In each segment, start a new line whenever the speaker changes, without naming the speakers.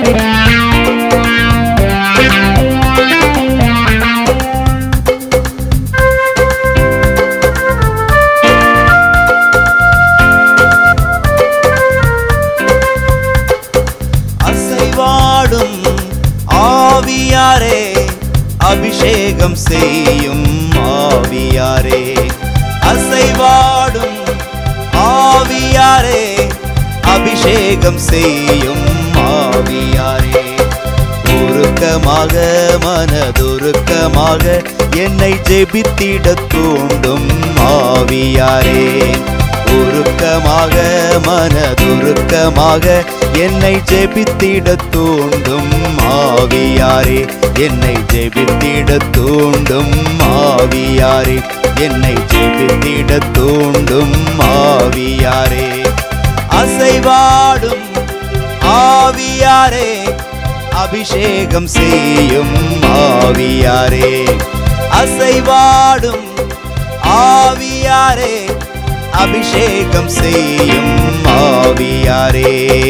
அசைவாடும் ஆவியாரே அபிஷேகம் செய்யும் ஆவியாரே அசைவாடும் ஆவியாரே அபிஷேகம் செய்யும் ஆவியாரே உருக்கமாக மனதுருக்கமாக என்னை ஜெபித்திட தூண்டும் ஆவியாரே உருக்கமாக மனதுருக்கமாக என்னை ஜெபித்திட தூண்டும் ஆவியாரே என்னை ஜெபித்திட தூண்டும் ஆவியாரே என்னை ஜெபித்திட தூண்டும் ஆவியாரே அசைவாடும் ஆவியாரே அபிஷேகம் செய்யும் ஆவியாரே அசைவாடும் ஆவியாரே அபிஷேகம் செய்யும் ஆவியாரே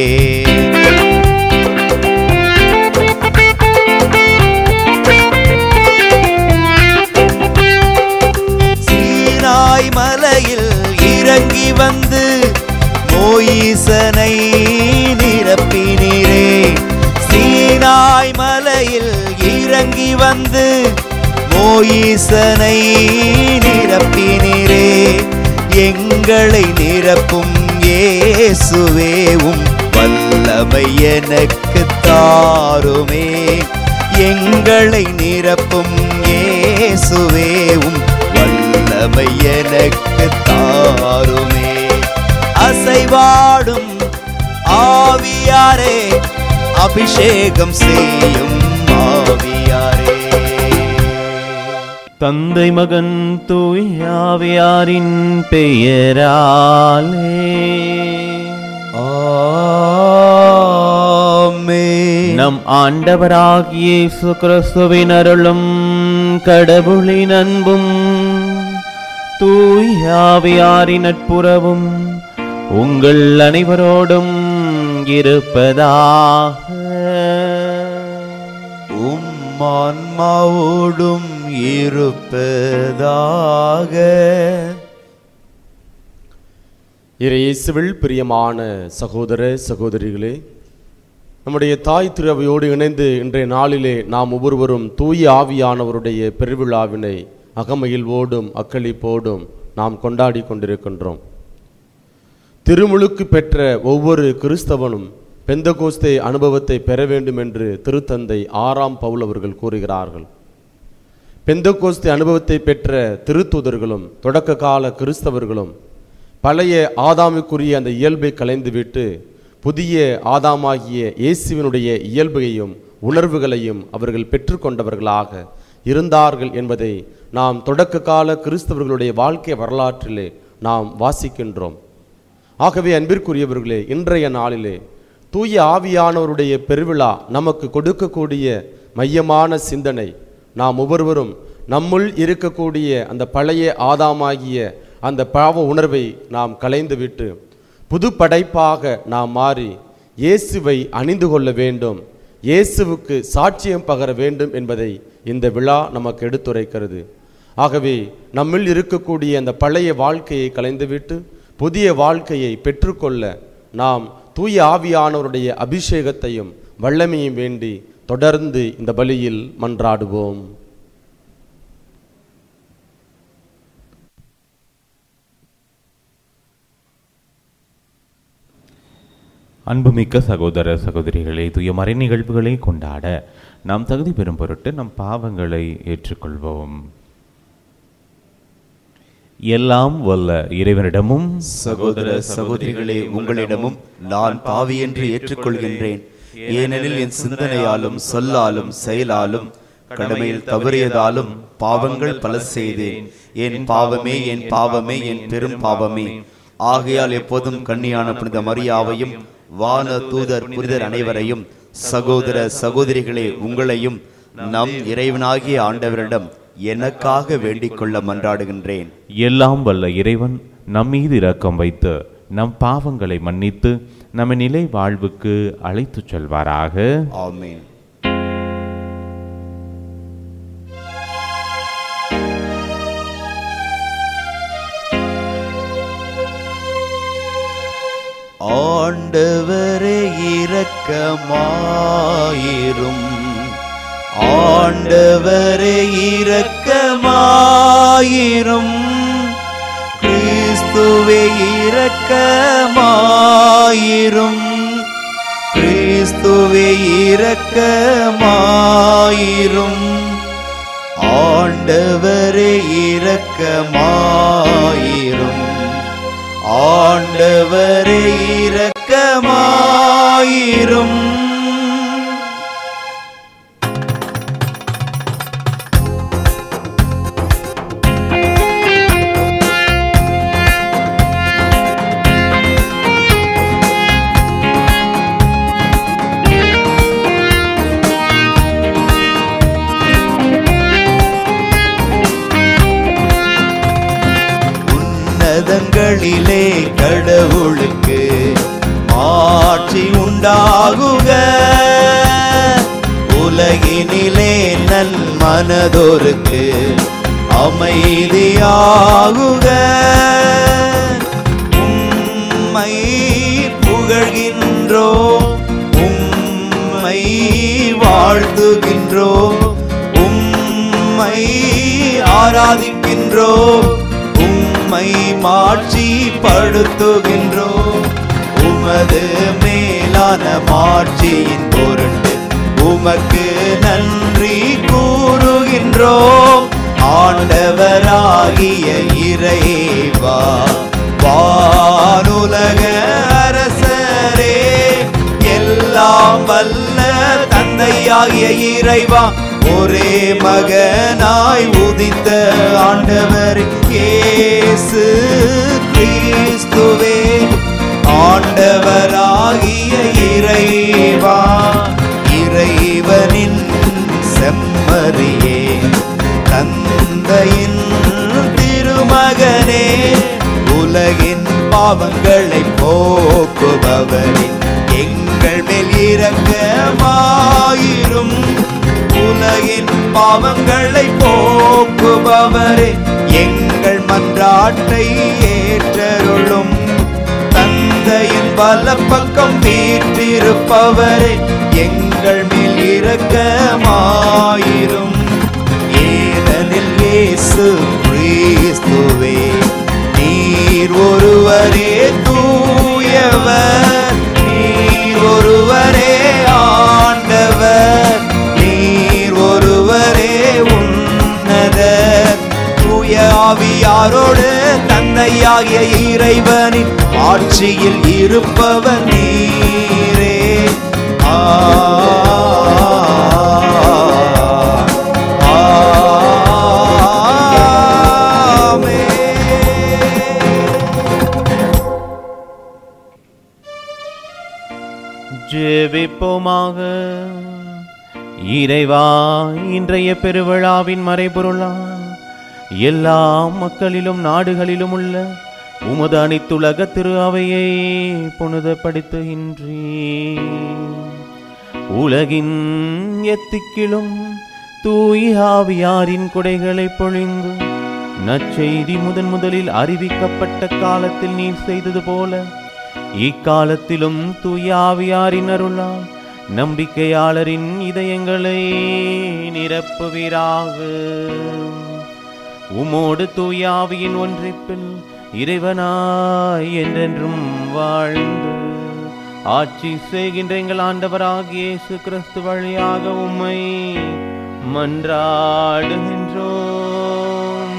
சீனாய் மலையில் இறங்கி வந்து மோயிசனை நிரப்பினீரே சீனாய் மலையில் இறங்கி வந்து மோயிசனை நிரப்பினீரே எங்களை நிரப்பும் இயேசுவேவும் வல்லமை எனக்கு தாருமே எங்களை நிரப்பும் இயேசுவேவும் வல்லமை எனக்கு தாருமே அசைவாடும் ஆவியாரே அபிஷேகம் செய்யும் ஆவியாரே
தந்தை மகன் தூயாவியாரின் பெயராலே
ஆமென்.
நம் ஆண்டவராகிய இயேசு கிறிஸ்துவின் அருளும் கடவுளின் அன்பும் தூயாவியாரின் நட்புறவும் உங்கள் அனைவரோடும் இருப்பதாக
உம் ஆன்மாவோடும் இருப்பதாக
இயேசுவில் பிரியமான சகோதர சகோதரிகளே நம்முடைய தாய் திருவையோடு இணைந்து இன்றைய நாளிலே நாம் ஒவ்வொருவரும் தூய ஆவியானவருடைய பெருவிழாவினை அகமகிழ்வோடும் அக்களிப்போடும் நாம் கொண்டாடி கொண்டிருக்கின்றோம் திருமுழுக்கு பெற்ற ஒவ்வொரு கிறிஸ்தவனும் பெந்தகோஸ்தே அனுபவத்தை பெற வேண்டும் என்று திருத்தந்தை ஆறாம் பவுல் அவர்கள் கூறுகிறார்கள் பெந்தகோஸ்தே அனுபவத்தை பெற்ற திருத்தூதர்களும் தொடக்க கால கிறிஸ்தவர்களும் பழைய ஆதாமுக்குரிய அந்த இயல்பை கலைந்துவிட்டு புதிய ஆதாமாகிய இயேசுவினுடைய இயல்பையும் உணர்வுகளையும் அவர்கள் பெற்றுக்கொண்டவர்களாக இருந்தார்கள் என்பதை நாம் தொடக்க கால கிறிஸ்தவர்களுடைய வாழ்க்கை வரலாற்றிலே நாம் வாசிக்கின்றோம் ஆகவே அன்பிற்குரியவர்களே இன்றைய நாளிலே தூய ஆவியானவருடைய பெருவிழா நமக்கு கொடுக்கக்கூடிய மையமான சிந்தனை நாம் ஒவ்வொருவரும் நம்முள் இருக்கக்கூடிய அந்த பழைய ஆதாமாகிய அந்த பாவ உணர்வை நாம் களைந்துவிட்டு புது படைப்பாக நாம் மாறி இயேசுவை அணிந்து கொள்ள வேண்டும் இயேசுவுக்கு சாட்சியம் பகர வேண்டும் என்பதை இந்த விழா நமக்கு எடுத்துரைக்கிறது ஆகவே நம்மில் இருக்கக்கூடிய அந்த பழைய வாழ்க்கையை கலைந்துவிட்டு புதிய வாழ்க்கையை பெற்றுக்கொள்ள நாம் தூய ஆவியானவருடைய அபிஷேகத்தையும் வல்லமையும் வேண்டி தொடர்ந்து இந்த பலியில் மன்றாடுவோம்
அன்புமிக்க சகோதர சகோதரிகளே தூய மறை நிகழ்வுகளை கொண்டாட நாம் தகுதி பெறும் பொருட்டு நம் பாவங்களை ஏற்றுக்கொள்வோம் எல்லாம் வல்ல இறைவனிடமும்
சகோதர சகோதரிகளே உங்களிடமும் நான் பாவி என்று ஏற்றுக்கொள்கின்றேன் ஏனெனில் என் சிந்தனையாலும் சொல்லாலும் செயலாலும் கடமையில் தவறியதாலும் பாவங்கள் பல செய்தேன் என் பாவமே என் பாவமே என் பெரும் பாவமே ஆகையால் எப்போதும் கன்னியான புனித மரியாவையும் வான தூதர் புனிதர் அனைவரையும் சகோதர சகோதரிகளே உங்களையும் நம் இறைவனாகிய ஆண்டவரிடம் எனக்காக வேண்டிக் கொள்ள மன்றாடுகின்றேன்
எல்லாம் வல்ல இறைவன் நம் மீது இரக்கம் வைத்து நம் பாவங்களை மன்னித்து நம்ம நிலை வாழ்வுக்கு அழைத்துச் செல்வாராக
ஆமென் ஆண்டவரே இரக்கமாயிரும் ஆண்டவரே இரக்கமாயிரும் கிறிஸ்துவே இரக்கமாயிரும் கிறிஸ்துவே இரக்கமாயிரும் ஆண்டவரே இரக்கமாயிரும் ஆண்டவரே இரக்கமாயிரும் உன்னதங்களிலே கடவுளுக்கு ஆட்சி உண்டாகுக உலகினிலே நல் மனதோருக்கு அமைதியாகுக உம்மை புகழ்கின்றோ உம்மை வாழ்த்துகின்றோ உம்மை ஆராதிக்கின்றோ உம்மை மாட்சி படுத்துகின்றோ உமது மேலான மாட்சியின் பொருட்டு உமக்கு நன்றி கூறுகின்றோ ஆண்டவராகிய இறைவா வானுலக அரசரே எல்லாம் வல்ல தந்தையாகிய இறைவா ஒரே மகனாய் உதித்த ஆண்டவர் இயேசு கிறிஸ்துவே ஆண்டவராகிய இறைவா இறைவனின் செம்மறியே தந்தையின் திருமகனே உலகின் பாவங்களை போக்குபவரே எங்கள் மேல் இரக்கமாயிரும் உலகின் பாவங்களை போக்குபவரே எங்கள் மன்றாட்டை ஏற்றருளும் தந்தையின் வலப்பக்கம் வீற்றிருப்பவரே எங்கள் மேல் இரக்கமாயிரும் ஏனெனில் இயேசு கிறிஸ்துவே நீர் ஒருவரே தூயவர் நீர் ஒருவரே ஆண்டவர் நீர் ஒருவரே உன்னதர் தூய ஆவியாரோடு தந்தையாகிய இறைவனின் ஆட்சியில் இருப்பவர் நீரே ஆ
ஜெபிப்போமாக இறைவா இன்றைய பெருவிழாவின் மறைபொருளா எல்லா மக்களிலும் நாடுகளிலும் உள்ள உமது அனைத்துலக திரு அவையை புனிதப்படுத்துகின்றே உலகின் எத்திக்கிலும் தூய ஆவியாரின் கொடைகளை பொழிந்து நற்செய்தி முதன் முதலில் அறிவிக்கப்பட்ட காலத்தில் நீர் செய்தது போல இக்காலத்திலும் தூய ஆவியாரின் அருளால் நம்பிக்கையாளரின் இதயங்களை நிரப்புவீராக உமோடு தூய ஆவியின் ஒன்றிப்பில் இறைவனாய் என்றென்றும் வாழ்ந்து ஆட்சி செய்கின்ற எங்கள் ஆண்டவராகிய இயேசு கிறிஸ்து வழியாக உம்மை மன்றாடுகின்றோம்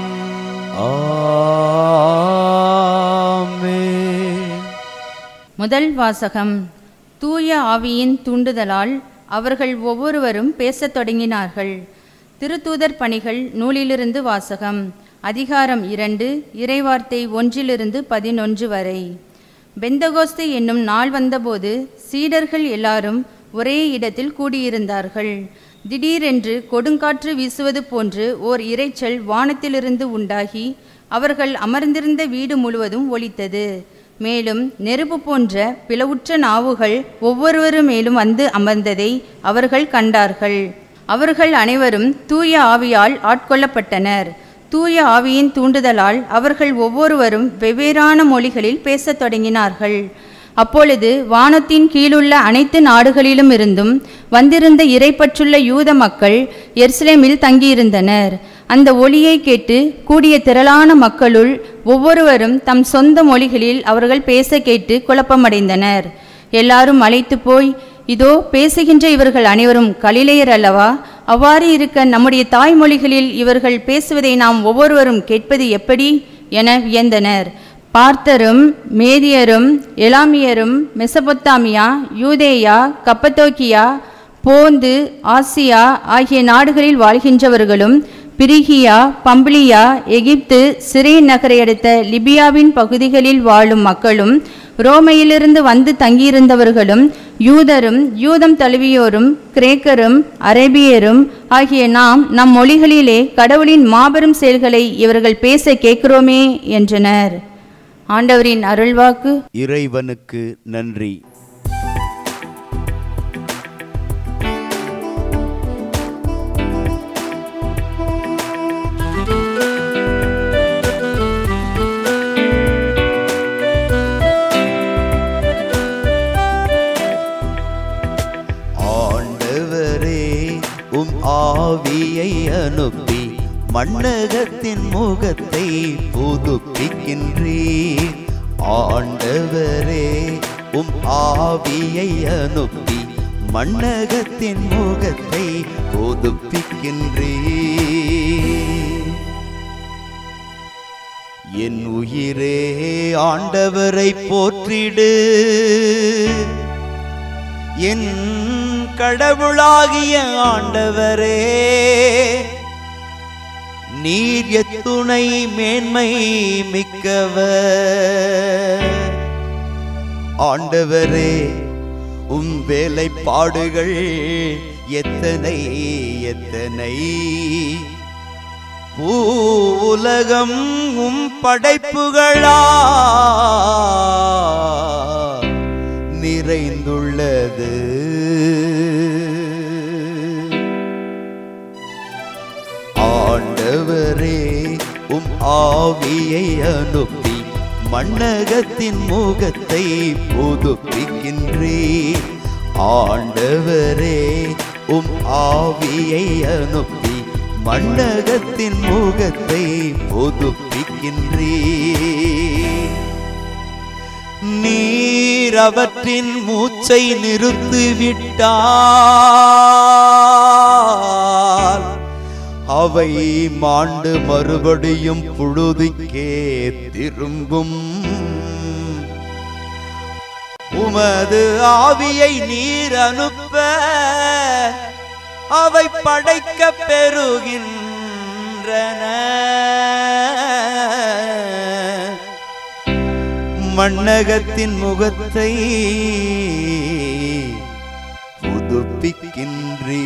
ஆமென்
முதல் வாசகம் தூய ஆவியின் தூண்டுதலால் அவர்கள் ஒவ்வொருவரும் பேசத் தொடங்கினார்கள் திருத்தூதர் பணிகள் நூலிலிருந்து வாசகம் அதிகாரம் இரண்டு இறைவார்த்தை ஒன்றிலிருந்து பதினொன்று வரை பெந்தகோஸ்து என்னும் நாள் வந்தபோது சீடர்கள் எல்லாரும் ஒரே இடத்தில் கூடியிருந்தார்கள் திடீரென்று கொடுங்காற்று வீசுவது போன்று ஓர் இரைச்சல் வானத்திலிருந்து உண்டாகி அவர்கள் அமர்ந்திருந்த வீடு முழுவதும் ஒலித்தது மேலும் நெருப்பு போன்ற பிளவுற்ற நாவுகள் ஒவ்வொருவரு மேலும் வந்து அமர்ந்ததை அவர்கள் கண்டார்கள் அவர்கள் அனைவரும் தூய ஆவியால் ஆட்கொள்ளப்பட்டனர் தூய ஆவியின் தூண்டுதலால் அவர்கள் ஒவ்வொருவரும் வெவ்வேறான மொழிகளில் பேசத் தொடங்கினார்கள் அப்பொழுது வானத்தின் கீழுள்ள அனைத்து நாடுகளிலும் இருந்தும் வந்திருந்த இறைப்பற்றுள்ள யூத மக்கள் எருசலேமில் தங்கியிருந்தனர் அந்த ஒளியை கேட்டு கூடிய திரளான மக்களுள் ஒவ்வொருவரும் தம் சொந்த மொழிகளில் அவர்கள் பேச கேட்டு குழப்பமடைந்தனர் எல்லாரும் அழைத்து போய் இதோ பேசுகின்ற இவர்கள் அனைவரும் கலிலேயர் அல்லவா அவ்வாறு இருக்க நம்முடைய தாய்மொழிகளில் இவர்கள் பேசுவதை நாம் ஒவ்வொருவரும் கேட்பது எப்படி என வியந்தனர் பார்த்தரும் மேதியரும் எலாமியரும் மெசபொத்தாமியா யூதேயா கப்பத்தோக்கியா போந்து ஆசியா ஆகிய நாடுகளில் வாழ்கின்றவர்களும் பிரிகியா பம்பிலியா எகிப்து சிரேன் நகரை அடுத்த லிபியாவின் பகுதிகளில் வாழும் மக்களும் ரோமையிலிருந்து வந்து தங்கியிருந்தவர்களும் யூதரும் யூதம் தழுவியோரும் கிரேக்கரும் அரேபியரும் ஆகிய நாம் நம் மொழிகளிலே கடவுளின் மாபெரும் செயல்களை இவர்கள் பேச கேட்கிறோமே என்றனர் ஆண்டவரின் அருள்வாக்கு
இறைவனுக்கு நன்றி ஆண்டவரே உம் ஆவியை அனுப்பி மண்ணகத்தின் முகத்தை புதுப்பிக்கின்றீர் ஆண்டவரே உம் ஆவியை அனுப்பி மண்ணகத்தின் முகத்தை புதுப்பிக்கின்றீர் என் உயிரே ஆண்டவரை போற்றிடு என் கடவுளாகிய ஆண்டவரே நீர் எத்துணை மேன்மை மிக்கவர் ஆண்டவரே உம் வேலைப்பாடுகள் எத்தனை எத்தனை பூவுலகம் உம் படைப்புகளா நிறைந்துள்ளது ஆண்டவரே உம் ஆவியை அனுப்பி மண்ணகத்தின் முகத்தை புதுப்பிக்கின்றீர் ஆண்டவரே உம் ஆவியை அனுப்பி மண்ணகத்தின் முகத்தை புதுப்பிக்கின்றீர் நீர் அவற்றின் மூச்சை நிறுத்திவிட்டால் அவை மாண்டு மறுபடியும் புழுதிக்கே திரும்பும் உமது ஆவியை நீர் அனுப்ப அவை படைக்க பெறுகின்றன மண்ணகத்தின் முகத்தை புதுப்பிக்கின்றீ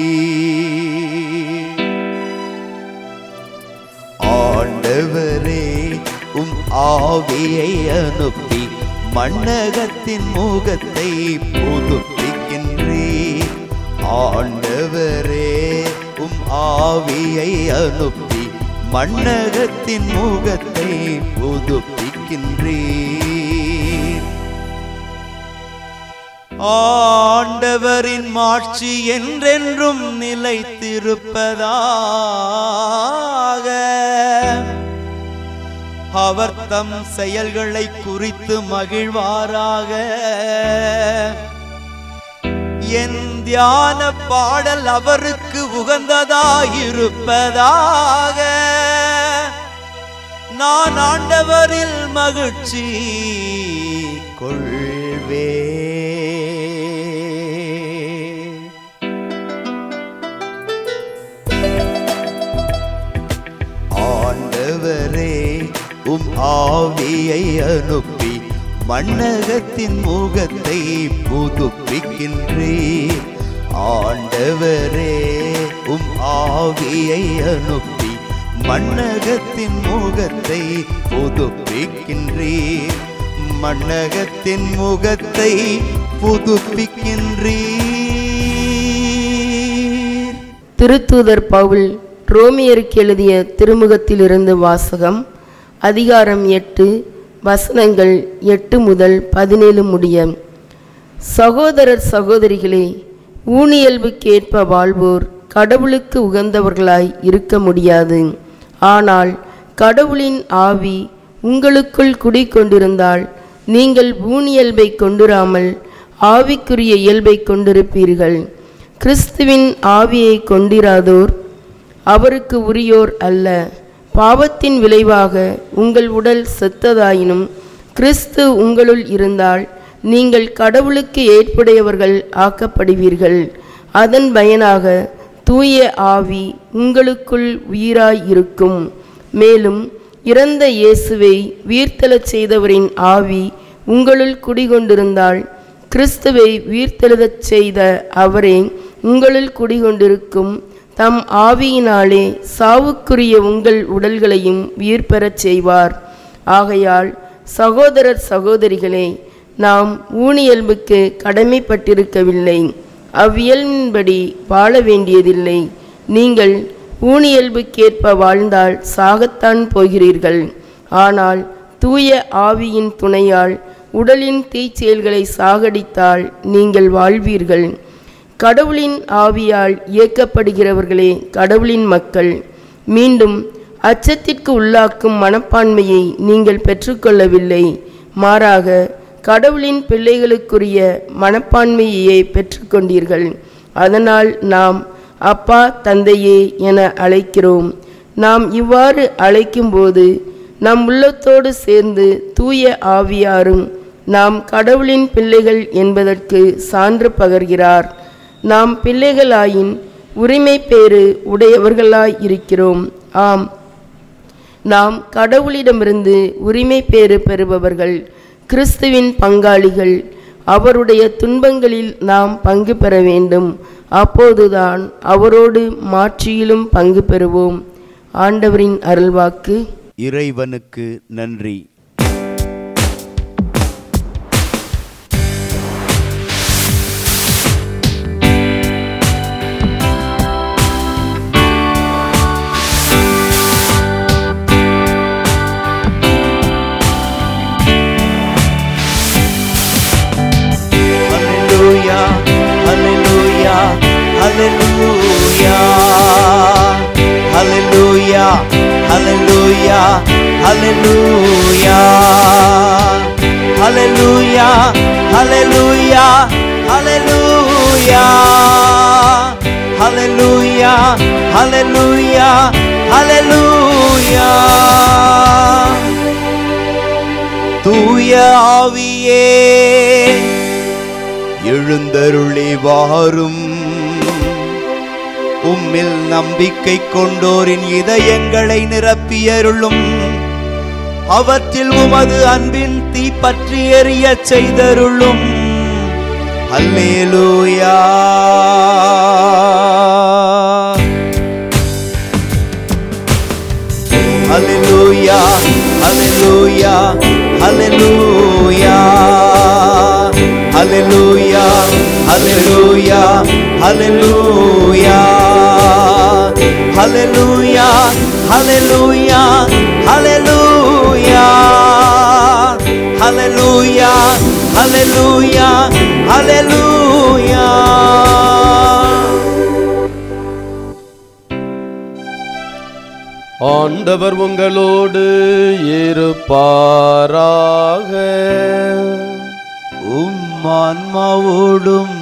ஆண்டவரே உம் ஆவியை அனுப்பி மண்ணகத்தின் முகத்தை புதுப்பிக்கின்றீ ஆண்டவரே உம் ஆவியை அனுப்பி மண்ணகத்தின் முகத்தை புதுப்பிக்கின்றீர் ஆண்டவரின் மாட்சி என்றென்றும் நிலைத்திருப்பதாக அவர் தம் செயல்களை குறித்து மகிழ்வாராக என் தியான பாடல் அவருக்கு உகந்ததாயிருப்பதாக நான் ஆண்டவரில் மகிழ்ச்சி கொள்வே ஆண்டவரே உம் ஆவியை அனுப்பி மண்ணகத்தின் முகத்தை புதுப்பிக்கின்றீர் ஆண்டவரே உம் ஆவியை அனுப்பி மண்ணகத்தின் முகத்தை புதுப்பிக்கின்றீர் மண்ணகத்தின் முகத்தை புதுப்பிக்கின்றீர்
திருத்தூதர் பவுல் ரோமியருக்கு எழுதிய திருமுகத்திலிருந்து வாசகம் அதிகாரம் எட்டு வசனங்கள் எட்டு முதல் பதினேழு முடிய சகோதரர் சகோதரிகளே ஊனியல்புக்கேற்ப வாழ்வோர் கடவுளுக்கு உகந்தவர்களாய் இருக்க முடியாது ஆனால் கடவுளின் ஆவி உங்களுக்குள் குடிக்கொண்டிருந்தால் நீங்கள் ஊனியல்பை கொண்டிராமல் ஆவிக்குரிய இயல்பை கொண்டிருப்பீர்கள் கிறிஸ்துவின் ஆவியை கொண்டிராதோர் அவருக்கு உரியோர் அல்ல பாவத்தின் விளைவாக உங்கள் உடல் செத்ததாயினும் கிறிஸ்து உங்களுள் இருந்தால் நீங்கள் கடவுளுக்கு ஏற்புடையவர்கள் ஆக்கப்படுவீர்கள் அதன் பயனாக தூய ஆவி உங்களுக்குள் உயிராய் இருக்கும் மேலும் இறந்த இயேசுவை உயிர்த்தெழச் செய்தவரின் ஆவி உங்களுள் குடிகொண்டிருந்தால் கிறிஸ்துவை உயிர்த்தெழுதச் செய்த அவரே உங்களுள் குடிகொண்டிருக்கும் தம் ஆவியினாலே சாவுக்குரிய உங்கள் உடல்களையும் உயிர் பெறச் செய்வார் ஆகையால் சகோதரர் சகோதரிகளே நாம் ஊனியல்புக்கு கடமைப்பட்டிருக்கவில்லை அவ்வியல்பின்படி வாழ வேண்டியதில்லை நீங்கள் ஊனியல்புக்கேற்ப வாழ்ந்தால் சாகத்தான் போகிறீர்கள் ஆனால் தூய ஆவியின் துணையால் உடலின் தீச்செயல்களை சாகடித்தால் நீங்கள் வாழ்வீர்கள் கடவுளின் ஆவியால் இயக்கப்படுகிறவர்களே கடவுளின் மக்கள் மீண்டும் அச்சத்திற்கு உள்ளாக்கும் மனப்பான்மையை நீங்கள் பெற்றுக்கொள்ளவில்லை மாறாக கடவுளின் பிள்ளைகளுக்குரிய மனப்பான்மையையே பெற்றுக்கொண்டீர்கள் அதனால் நாம் அப்பா தந்தையே என அழைக்கிறோம் நாம் இவ்வாறு அழைக்கும்போது நம் உள்ளத்தோடு சேர்ந்து தூய ஆவியாரும் நாம் கடவுளின் பிள்ளைகள் என்பதற்கு சான்று பகர்கிறார் நாம் பிள்ளைகளாயின் உரிமை பேறு உடையவர்களாய் இருக்கிறோம் ஆம் நாம் கடவுளிடமிருந்து உரிமை பேறு பெறுபவர்கள் கிறிஸ்துவின் பங்காளிகள் அவருடைய துன்பங்களில் நாம் பங்கு பெற வேண்டும் அப்போதுதான் அவரோடு மாட்சியிலும் பங்கு பெறுவோம் ஆண்டவரின் அருள்வாக்கு
இறைவனுக்கு நன்றி Hallelujah, hallelujah, hallelujah. Hallelujah, hallelujah, hallelujah. Hallelujah, hallelujah, hallelujah. Hallelujah, hallelujah, hallelujah. தூய ஆவியே எழுந்தருளி வாரும் உம்மில் நம்பிக்கை கொண்டோரின் இதயங்களை நிரப்பியருளும் அவற்றில் உமது அன்பின் தீ பற்றி எரியச் செய்தருளும் அல்லேலூயா Hallelujah, hallelujah, hallelujah. Hallelujah, hallelujah, hallelujah. Hallelujah, hallelujah, hallelujah. Hallelujah, hallelujah, hallelujah.
ஆண்டவர் உங்களோடு இருப்பாராக
உம் ஆன்மாவோடும்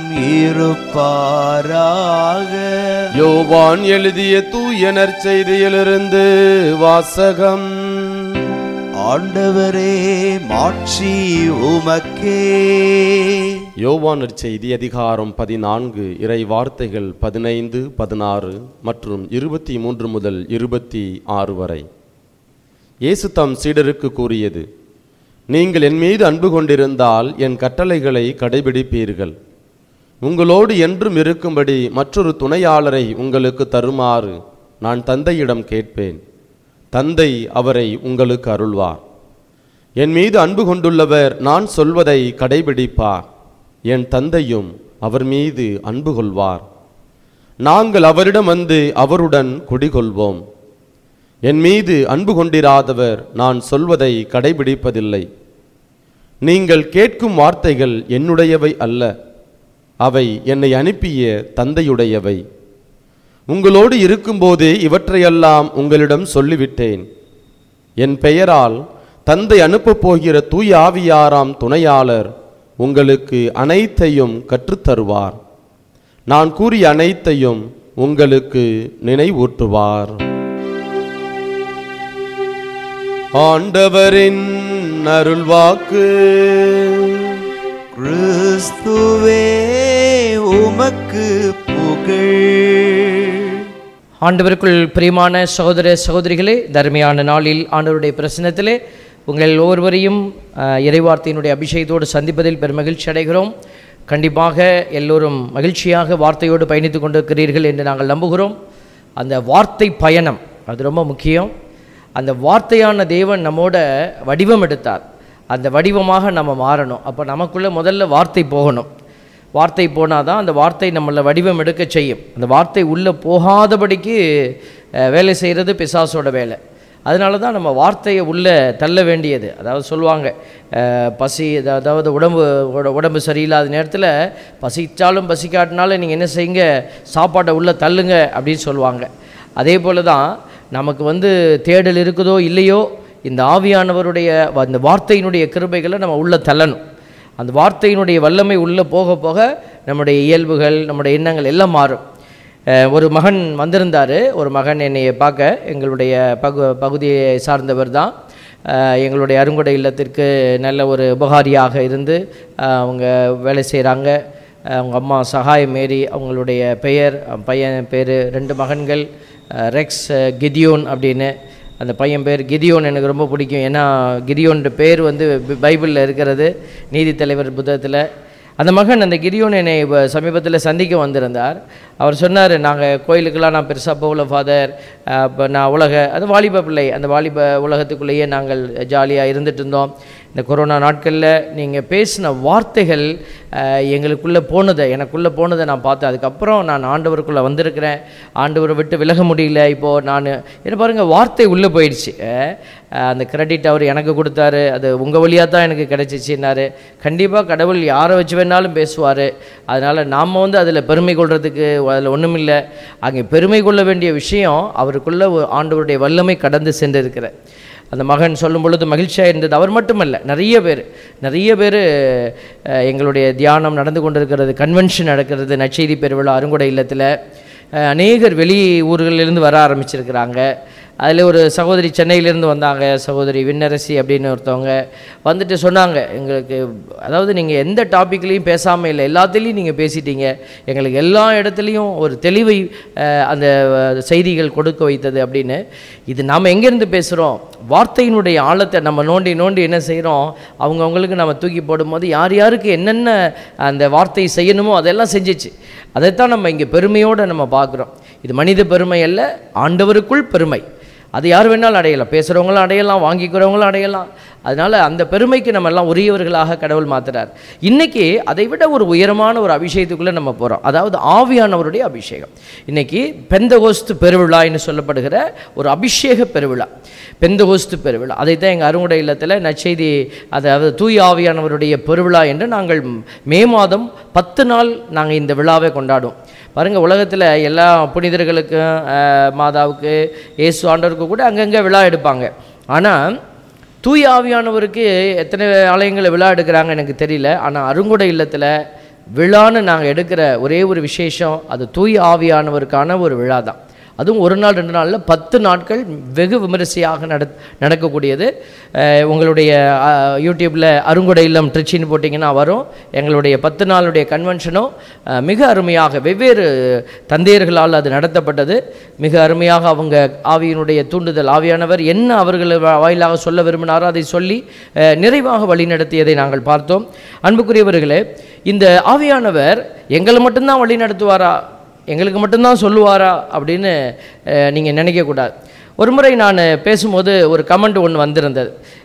இருப்பாராக
யோவான் எழுதிய தூய நற்செய்தியிலிருந்து வாசகம்
ஆண்டவரே மாட்சி உமக்கே
யோவான் நற்செய்தி அதிகாரம் பதினான்கு இறை வார்த்தைகள் பதினைந்து பதினாறு மற்றும் இருபத்தி மூன்று முதல் இருபத்தி ஆறு வரை இயேசு தம் சீடருக்கு கூறியது நீங்கள் என் மீது அன்பு கொண்டிருந்தால் என் கட்டளைகளை கடைபிடிப்பீர்கள் உங்களோடு என்றும் இருக்கும்படி மற்றொரு துணையாளரை உங்களுக்கு தருமாறு நான் தந்தையிடம் கேட்பேன் தந்தை அவரை உங்களுக்கு அருள்வார் என் மீது அன்பு கொண்டுள்ளவர் நான் சொல்வதை கடைபிடிப்பார் என் தந்தையும் அவர் மீது அன்பு கொள்வார் நாங்கள் அவரிடம் வந்து அவருடன் குடிகொள்வோம் என் மீது அன்பு கொண்டிராதவர் நான் சொல்வதை கடைபிடிப்பதில்லை நீங்கள் கேட்கும் வார்த்தைகள் என்னுடையவை அல்ல அவை என்னை அனுப்பிய தந்தையுடையவை உங்களோடு இருக்கும்போதே இவற்றையெல்லாம் உங்களிடம் சொல்லிவிட்டேன் என் பெயரால் தந்தை அனுப்பப் போகிற தூய ஆவியாராம் துணையாளர் உங்களுக்கு அனைத்தையும் கற்றுத்தருவார் நான் கூறிய அனைத்தையும் உங்களுக்கு நினைவூட்டுவார் ஆண்டவரின் அருள்வாக்கு
கிறிஸ்துவே உமக்கு புகழ்
ஆண்டவருக்குள் பிரியமான சகோதர சகோதரிகளே தர்மையான நாளில் ஆண்டவருடைய பிரசனத்திலே உங்கள் ஒவ்வொருவரையும் அஹ், இறைவார்த்தையினுடைய அபிஷேகத்தோடு சந்திப்பதில் பெருமகிழ்ச்சி அடைகிறோம் கண்டிப்பாக எல்லோரும் மகிழ்ச்சியாக வார்த்தையோடு பயணித்து கொண்டிருக்கிறீர்கள் என்று நாங்கள் நம்புகிறோம் அந்த வார்த்தை பயணம் அது ரொம்ப முக்கியம் அந்த வார்த்தையான தேவன் நம்மோட வடிவம் எடுத்தார் அந்த வடிவமாக நம்ம மாறணும் அப்போ நமக்குள்ளே முதல்ல வார்த்தை போகணும் வார்த்தை போனால் தான் அந்த வார்த்தை நம்மளை வடிவம் எடுக்க செய்யும் அந்த வார்த்தை உள்ளே போகாதபடிக்கு அஹ், வேலை செய்கிறது பிசாசோட வேலை அதனால தான் நம்ம வார்த்தையை உள்ளே தள்ள வேண்டியது அதாவது சொல்லுவாங்க அஹ், பசி அதா- அதாவது உடம்பு உட- உடம்பு சரியில்லாத நேரத்தில் பசிச்சாலும் பசிக்காட்டினாலும் நீங்கள் என்ன செய்யுங்க சாப்பாட்டை உள்ளே தள்ளுங்க அப்படின்னு சொல்லுவாங்க அதே போல தான் நமக்கு வந்து தேடல் இருக்குதோ இல்லையோ இந்த ஆவியானவருடைய வ- அந்த வார்த்தையினுடைய கிருபைகளை நம்ம உள்ளே தள்ளணும் அந்த வார்த்தையினுடைய வல்லமை உள்ளே போக போக நம்முடைய இயல்புகள் நம்முடைய எண்ணங்கள் எல்லாம் மாறும் அஹ் ஒரு மகன் வந்திருந்தார் ஒரு மகன் என்னை பார்க்க எங்களுடைய பகு பகுதியை சார்ந்தவர் தான் அஹ் எங்களுடைய அருங்கொடை இல்லத்திற்கு நல்ல ஒரு உபகாரியாக இருந்து அஹ் அவங்க வேலை செய்கிறாங்க அவங்க அம்மா சகாயம் மேரி அவங்களுடைய பெயர் அவன் பையன் பேர் ரெண்டு மகன்கள் அஹ் ரெக்ஸ் அஹ் கிதியோன் அப்படின்னு அந்த பையன் பேர் கிதியோன் எனக்கு ரொம்ப பிடிக்கும் ஏன்னா கிதியோன்ற பேர் வந்து பி- பைபிளில் இருக்கிறது நீதித்தலைவர் புத்தகத்தில் அந்த மகன் அந்த கிரியோன் என்னை இப்ப சமீபத்தில் சந்திக்க வந்திருந்தார் அவர் சொன்னார் நாங்கள் கோயிலுக்கெல்லாம் நான் பெருசாக போகல ஃபாதர் இப்போ நான் உலக அது வாலிப பிள்ளை அந்த வாலிப உலகத்துக்குள்ளேயே நாங்கள் ஜாலியாக இருந்துட்டு இருந்தோம் இந்த கொரோனா நாட்களில் நீங்கள் பேசின வார்த்தைகள் அஹ், எங்களுக்குள்ளே போனதை எனக்குள்ளே போனதை நான் பார்த்தேன் அதுக்கப்புறம் நான் ஆண்டவருக்குள்ளே வந்திருக்கிறேன் ஆண்டவரை விட்டு விலக முடியல இப்போது நான் என்ன பாருங்கள் வார்த்தை உள்ளே போயிடுச்சு அஹ், அந்த கிரெடிட் அவர் எனக்கு கொடுத்தாரு அது உங்கள் வழியாக தான் எனக்கு கிடைச்சிச்சின்னாரு கண்டிப்பாக கடவுள் யாரை வச்சு வேணாலும் பேசுவார் அதனால் நாம் வந்து அதில் பெருமை கொள்றதுக்கு அதில் ஒன்றுமில்லை அங்கே பெருமை கொள்ள வேண்டிய விஷயம் அவருக்குள்ள ஒரு ஆண்டவருடைய வல்லமை கடந்து சென்றிருக்கிற அந்த மகன் சொல்லும் பொழுது மகிழ்ச்சியாக இருந்தது அவர் மட்டுமல்ல நிறைய பேர் நிறைய பேர் எங்களுடைய தியானம் நடந்து கொண்டிருக்கிறது கன்வென்ஷன் நடக்கிறது நற்செய்தி பெருவிழா அருங்குடை இல்லத்தில் அஹ், அநேகர் வெளி ஊர்களிலிருந்து வர ஆரம்பிச்சிருக்கிறாங்க அதில் ஒரு சகோதரி சென்னையிலேருந்து வந்தாங்க சகோதரி விண்ணரசி அப்படின்னு ஒருத்தவங்க வந்துட்டு சொன்னாங்க எங்களுக்கு அதாவது நீங்கள் எந்த டாப்பிக்லேயும் பேசாமல் இல்லை எல்லாத்துலேயும் நீங்கள் பேசிட்டீங்க எங்களுக்கு எல்லா இடத்துலையும் ஒரு தெளிவை அஹ், அந்த அஹ், செய்திகள் கொடுக்க வைத்தது அப்படின்னு இது நாம் எங்கேருந்து பேசுகிறோம் வார்த்தையினுடைய ஆழத்தை நம்ம நோண்டி நோண்டி என்ன செய்கிறோம் அவங்கவுங்களுக்கு நம்ம தூக்கி போடும்போது யார் யாருக்கு என்னென்ன அந்த வார்த்தை செய்யணுமோ அதெல்லாம் செஞ்சிச்சு அதைத்தான் நம்ம இங்கே பெருமையோடு நம்ம பார்க்குறோம் இது மனித பெருமை அல்ல ஆண்டவருக்குள் பெருமை அது யார் வேணாலும் அடையலாம் பேசுகிறவங்களும் அடையலாம் வாங்கிக்கிறவங்களும் அடையலாம் அதனால் அந்த பெருமைக்கு நம்ம எல்லாம் உரியவர்களாக கடவுள் மாத்துறார் இன்னைக்கு அதை விட ஒரு உயரமான ஒரு அபிஷேகத்துக்குள்ளே நம்ம போகிறோம் அதாவது ஆவியானவருடைய அபிஷேகம் இன்னைக்கு பெந்தகோஸ்து பெருவிழான்னு சொல்லப்படுகிற ஒரு அபிஷேக பெருவிழா பெந்தகோஸ்து பெருவிழா அதைத்தான் எங்கள் அருங்குடை இல்லத்தில் நற்செய்தி அதாவது தூய ஆவியானவருடைய பெருவிழா என்று நாங்கள் மே மாதம் பத்து நாள் நாங்கள் இந்த விழாவை கொண்டாடுவோம் பாருங்கள் உலகத்தில் எல்லா புனிதர்களுக்கும் அஹ், மாதாவுக்கு இயேசு ஆண்டவருக்கு கூட அங்கங்கே விழா எடுப்பாங்க ஆனால் தூய ஆவியானவருக்கு எத்தனை ஆலயங்களில் விழா எடுக்கிறாங்க எனக்கு தெரியல ஆனால் அருங்குடை இல்லத்தில் விழான்னு நாங்கள் எடுக்கிற ஒரே ஒரு விசேஷம் அது தூய ஆவியானவருக்கான ஒரு விழா தான் அதுவும் ஒரு நாள் ரெண்டு நாளில் பத்து நாட்கள் வெகு விமரிசையாக நட நடக்கக்கூடியது அஹ் உங்களுடைய அஹ், யூடியூப்பில் அருங்குடை இல்லம் ட்ரிச்சின்னு போட்டிங்கன்னா வரும் எங்களுடைய பத்து நாளுடைய கன்வென்ஷனும் அஹ், மிக அருமையாக வெவ்வேறு தந்தையர்களால் அது நடத்தப்பட்டது மிக அருமையாக அவங்க ஆவியினுடைய தூண்டுதல் ஆவியானவர் என்ன அவர்கள் வா- வாயிலாக சொல்ல விரும்பினாரோ அதை சொல்லி அஹ், நிறைவாக வழிநடத்தியதை நாங்கள் பார்த்தோம் அன்புக்குரியவர்களே இந்த ஆவியானவர் எங்களை மட்டும்தான் வழி நடத்துவாரா எங்களுக்கு மட்டும்தான் சொல்லுவாரா அப்படின்னு நீங்கள் நினைக்கக்கூடாது ஒரு முறை நான் பேசும்போது ஒரு கமெண்ட் ஒன்று வந்திருந்தது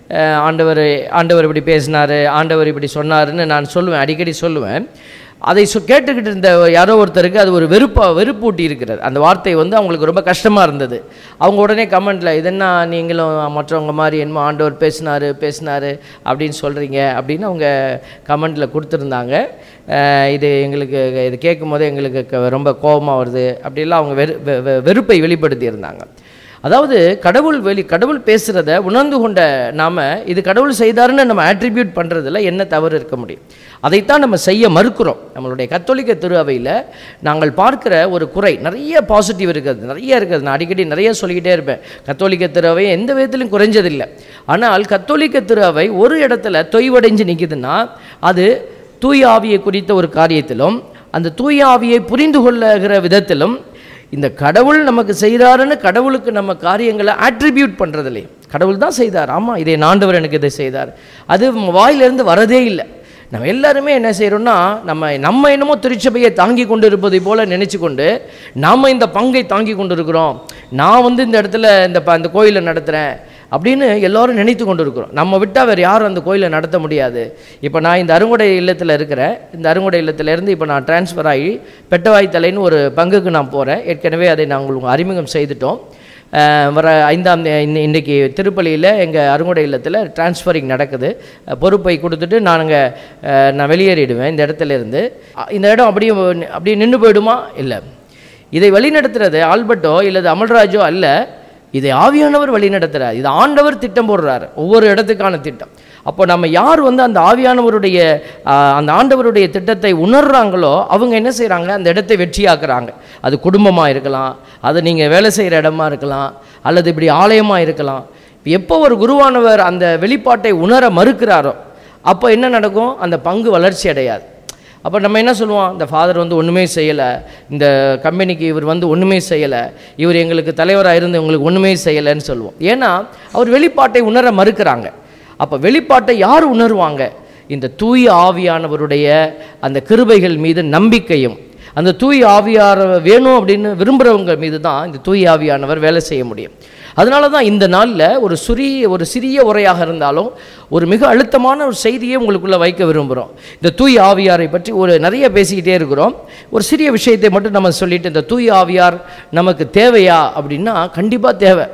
அஹ், ஆண்டவர் ஆண்டவர் இப்படி பேசினார் ஆண்டவர் இப்படி சொன்னாருன்னு நான் சொல்லுவேன் அடிக்கடி சொல்லுவேன் அதை சொ கேட்டுக்கிட்டு இருந்த யாரோ ஒருத்தருக்கு அது ஒரு வெறுப்பா வெறுப்பூட்டி இருக்கிறது அந்த வார்த்தை வந்து அவங்களுக்கு ரொம்ப கஷ்டமாக இருந்தது அவங்க உடனே கமெண்ட்டில் இதென்ன நீங்களும் மற்றவங்க மாதிரி என்னமோ ஆண்டவர் பேசினாரு பேசினாரு அப்படின்னு சொல்கிறீங்க அப்படின்னு அவங்க கமெண்ட்டில் கொடுத்துருந்தாங்க அஹ் இது எங்களுக்கு இது கேட்கும் போதே எங்களுக்கு க- ரொம்ப கோபமாக வருது அப்படிலாம் அவங்க வெறு வெ- வெ- வெறுப்பை வெளிப்படுத்தி இருந்தாங்க அதாவது கடவுள் வெளி கடவுள் பேசுகிறத உணர்ந்து கொண்ட நாம இது கடவுள் செய்தாருன்னு நம்ம ஆட்ரிபியூட் பண்ணுறதுல என்ன தவறு இருக்க முடியும் அதைத்தான் நம்ம செய்ய மறுக்கிறோம் நம்மளுடைய கத்தோலிக்க திரு அவையில் நாங்கள் பார்க்கிற ஒரு குறை நிறைய பாசிட்டிவ் இருக்கிறது நிறைய இருக்குது நான் அடிக்கடி நிறைய சொல்லிக்கிட்டே இருப்பேன் கத்தோலிக்க திரு அவை எந்த விதத்திலும் குறைஞ்சதில்லை ஆனால் கத்தோலிக்க திரு அவை ஒரு இடத்துல தொய்வடைஞ்சு நிற்குதுன்னா அது தூய ஆவியை குறித்த ஒரு காரியத்திலும் அந்த தூய ஆவியை புரிந்து கொள்ளுகிற விதத்திலும் இந்த கடவுள் நமக்கு செய்கிறாருன்னு கடவுளுக்கு நம்ம காரியங்களை ஆட்ரிபியூட் பண்ணுறதில்லையே கடவுள் தான் செய்தார் ஆமாம் இதை ஆண்டவர் எனக்கு இதை செய்தார் அது வாயிலிருந்து வரதே இல்லை நம்ம எல்லாருமே என்ன செய்கிறோம்னா நம்ம நம்ம என்னமோ திருச்சபையை தாங்கி கொண்டு இருப்பதை போல நினச்சி கொண்டு நாம் இந்த பங்கை தாங்கி கொண்டு இருக்கிறோம் நான் வந்து இந்த இடத்துல இந்த ப- இந்த கோயிலை நடத்துகிறேன் அப்படின்னு எல்லாரும் நினைத்து கொண்டு இருக்கிறோம் நம்ம விட்டால் வேறு யாரும் அந்த கோயிலை நடத்த முடியாது இப்போ நான் இந்த அருங்கொடை இல்லத்தில் இருக்கிறேன் இந்த அருங்கொடை இல்லத்திலேருந்து இப்போ நான் டிரான்ஸ்ஃபர் ஆகி பெட்டவாய் தலைன்னு ஒரு பங்குக்கு நான் போகிறேன் ஏற்கனவே அதை நாங்கள் உங்களுக்கு அறிமுகம் செய்துட்டோம் அஹ் வர ஐந்தாம் தே- இன்ன- இன்னைக்கு திருப்பலியில் எங்கள் அருங்கொடை இல்லத்தில் டிரான்ஸ்ஃபரிங் நடக்குது அஹ் பொறுப்பை கொடுத்துட்டு நாங்கள் நான் வெளியேறிடுவேன் இந்த இடத்துல இருந்து அ- இந்த இடம் அப்படியே அப்படியே நின்று போயிடுமா இல்லை இதை வழிநடத்துறது ஆல்பர்ட்டோ இல்லது அமல்ராஜோ அல்ல இதை ஆவியானவர் வழிநடத்துறார் இது ஆண்டவர் திட்டம் போடுறாரு ஒவ்வொரு இடத்துக்கான திட்டம் அப்போ நம்ம யார் வந்து அந்த ஆவியானவருடைய ஆ, அந்த ஆண்டவருடைய திட்டத்தை உணர்றாங்களோ அவங்க என்ன செய்கிறாங்க அந்த இடத்தை வெற்றியாக்குறாங்க அது குடும்பமாக இருக்கலாம் அது நீங்கள் வேலை செய்கிற இடமா இருக்கலாம் அல்லது இப்படி ஆலயமாக இருக்கலாம் எப்போ ஒரு குருவானவர் அந்த வெளிப்பாட்டை உணர மறுக்கிறாரோ அப்போ என்ன நடக்கும் அந்த பங்கு வளர்ச்சி அடையாது அப்போ நம்ம என்ன சொல்லுவோம் இந்த ஃபாதர் வந்து ஒன்றுமே செய்யலை இந்த கம்பெனிக்கு இவர் வந்து ஒன்றுமே செய்யலை இவர் எங்களுக்கு தலைவராக இருந்து உங்களுக்கு ஒன்றுமே செய்யலைன்னு சொல்லுவோம் ஏன்னா அவர் வெளிப்பாட்டை உணர மறுக்கிறாங்க அப்போ வெளிப்பாட்டை யார் உணர்வாங்க இந்த தூய ஆவியானவருடைய அந்த கிருபைகள் மீது நம்பிக்கையும் அந்த தூய ஆவியார் வேணும் அப்படின்னு விரும்புகிறவங்க மீது தான் இந்த தூய ஆவியானவர் வேலை செய்ய முடியும் அதனால தான் இந்த நாளில் ஒரு சிறிய ஒரு சிறிய உரையாக இருந்தாலும் ஒரு மிக அழுத்தமான ஒரு செய்தியை உங்களுக்குள்ளே வைக்க விரும்புகிறோம் இந்த தூய ஆவியாரை பற்றி ஒரு நிறைய பேசிக்கிட்டே இருக்கிறோம் ஒரு சிறிய விஷயத்தை மட்டும் நம்ம சொல்லிட்டு இந்த தூய ஆவியார் நமக்கு தேவையா அப்படின்னா கண்டிப்பாக தேவை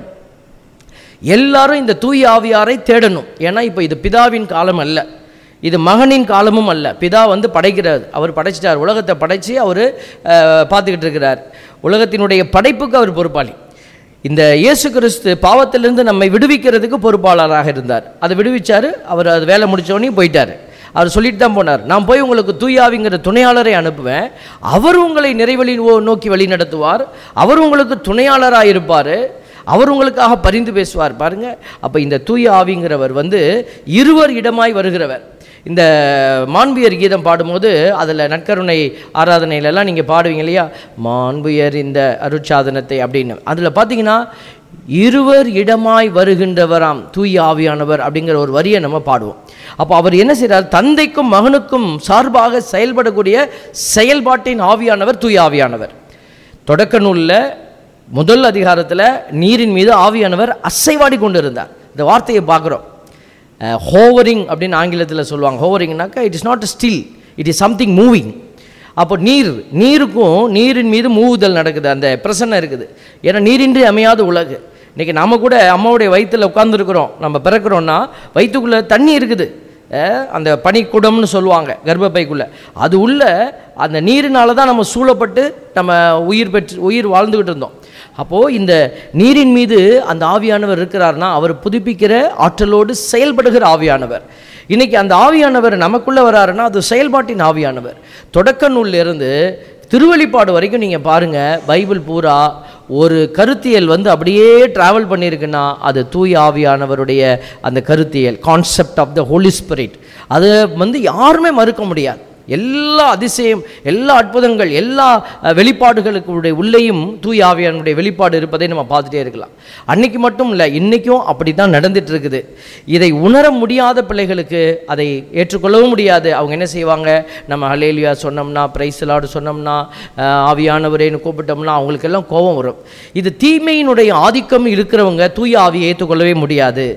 எல்லாரும் இந்த தூய ஆவியாரை தேடணும் ஏன்னா இப்போ இது பிதாவின் காலம் அல்ல இது மகனின் காலமும் அல்ல பிதா வந்து படைக்கிறார் அவர் படைச்சிட்டார் உலகத்தை படைச்சு அவர் பார்த்துக்கிட்டு இருக்கிறார் உலகத்தினுடைய படைப்புக்கு அவர் பொறுப்பாளி இந்த இயேசு கிறிஸ்து பாவத்திலிருந்து நம்மை விடுவிக்கிறதுக்கு பொறுப்பாளராக இருந்தார் அதை விடுவிச்சார் அவர் அது வேலை முடிச்சோடனே போயிட்டார் அவர் சொல்லிட்டு தான் போனார் நான் போய் உங்களுக்கு தூயாவிங்கிற துணையாளரை அனுப்புவேன் அவர் உங்களை நிறைவழி நோ- நோக்கி வழி நடத்துவார் அவர் உங்களுக்கு துணையாளராக இருப்பார் அவர் உங்களுக்காக பரிந்து பேசுவார் பாருங்க அப்போ இந்த தூய ஆவிங்கிறவர் வந்து இருவர் இடமாய் வருகிறவர் இந்த மாண்பியர் கீதம் பாடும்போது அதில் நற்கருணை ஆராதனையிலலாம் நீங்கள் பாடுவீங்க இல்லையா மாண்புயர் இந்த அருட்சாதனத்தை அப்படின்னு அதில் பார்த்தீங்கன்னா இருவர் இடமாய் வருகின்றவராம் தூய ஆவியானவர் அப்படிங்கிற ஒரு வரியை நம்ம பாடுவோம் அப்போ அவர் என்ன செய்றார் தந்தைக்கும் மகனுக்கும் சார்பாக செயல்படக்கூடிய செயல்பாட்டின் ஆவியானவர் தூய ஆவியானவர் தொடக்க நூலில் முதல் அதிகாரத்தில் நீரின் மீது ஆவியானவர் அசைவாடி கொண்டு இருந்தார் இந்த வார்த்தையை பார்க்குறோம் ஹோவரிங் அப்படின்னு ஆங்கிலத்தில் சொல்லுவாங்க ஹோவரிங்னாக்கா it is not still it is something moving அப்போ நீர் நீருக்கும் நீரின் மீது மூவுதல் நடக்குது அந்த பிரசன்னம் இருக்குது ஏன்னா நீரின்றி அமையாத உலகு இன்றைக்கி நாம கூட அம்மாவுடைய வயிற்றில் உட்காந்துருக்குறோம் நம்ம பிறக்கிறோன்னா வயிற்றுக்குள்ளே தண்ணி இருக்குது அஹ், அந்த பனிக்குடம்னு சொல்லுவாங்க கர்ப்பப்பைக்குள்ளே அது உள்ள அந்த நீரினால தான் நம்ம சூழப்பட்டு நம்ம உயிர் பெற்று உயிர் வாழ்ந்துக்கிட்டு இருந்தோம் அப்போது இந்த நீரின் மீது அந்த ஆவியானவர் இருக்கிறார்னா அவர் புதுப்பிக்கிற ஆற்றலோடு செயல்படுகிற ஆவியானவர் இன்னைக்கு அந்த ஆவியானவர் நமக்குள்ளே வராருன்னா அது செயல்பாட்டின் ஆவியானவர் தொடக்க நூல்ல இருந்து திருவெளிப்பாடு வரைக்கும் நீங்கள் பாருங்கள் பைபிள் பூரா ஒரு கருத்தியல் வந்து அப்படியே ட்ராவல் பண்ணியிருக்குன்னா அது தூய ஆவியானவருடைய அந்த கருத்தியல் concept of the holy spirit அது வந்து யாருமே மறுக்க முடியாது எல்லா அதிசயம் எல்லா அற்புதங்கள் எல்லா அஹ், வெளிப்பாடுகளுக்குடைய உள்ளேயும் தூய ஆவியானுடைய வெளிப்பாடு இருப்பதை நம்ம பார்த்துட்டே இருக்கலாம் அன்னைக்கு மட்டும் இல்லை இன்றைக்கும் அப்படி தான் நடந்துட்டு இருக்குது இதை உணர முடியாத பிள்ளைகளுக்கு அதை ஏற்றுக்கொள்ளவும் முடியாது அவங்க என்ன செய்வாங்க நம்ம ஹலேலியா சொன்னோம்னா பிரைஸ்லாடு சொன்னோம்னா அஹ், ஆவியானவரேன்னு கூப்பிட்டோம்னா அவங்களுக்கெல்லாம் கோபம் வரும் இது தீமையினுடைய ஆதிக்கம் இருக்கிறவங்க தூய ஆவியை ஏற்றுக்கொள்ளவே முடியாது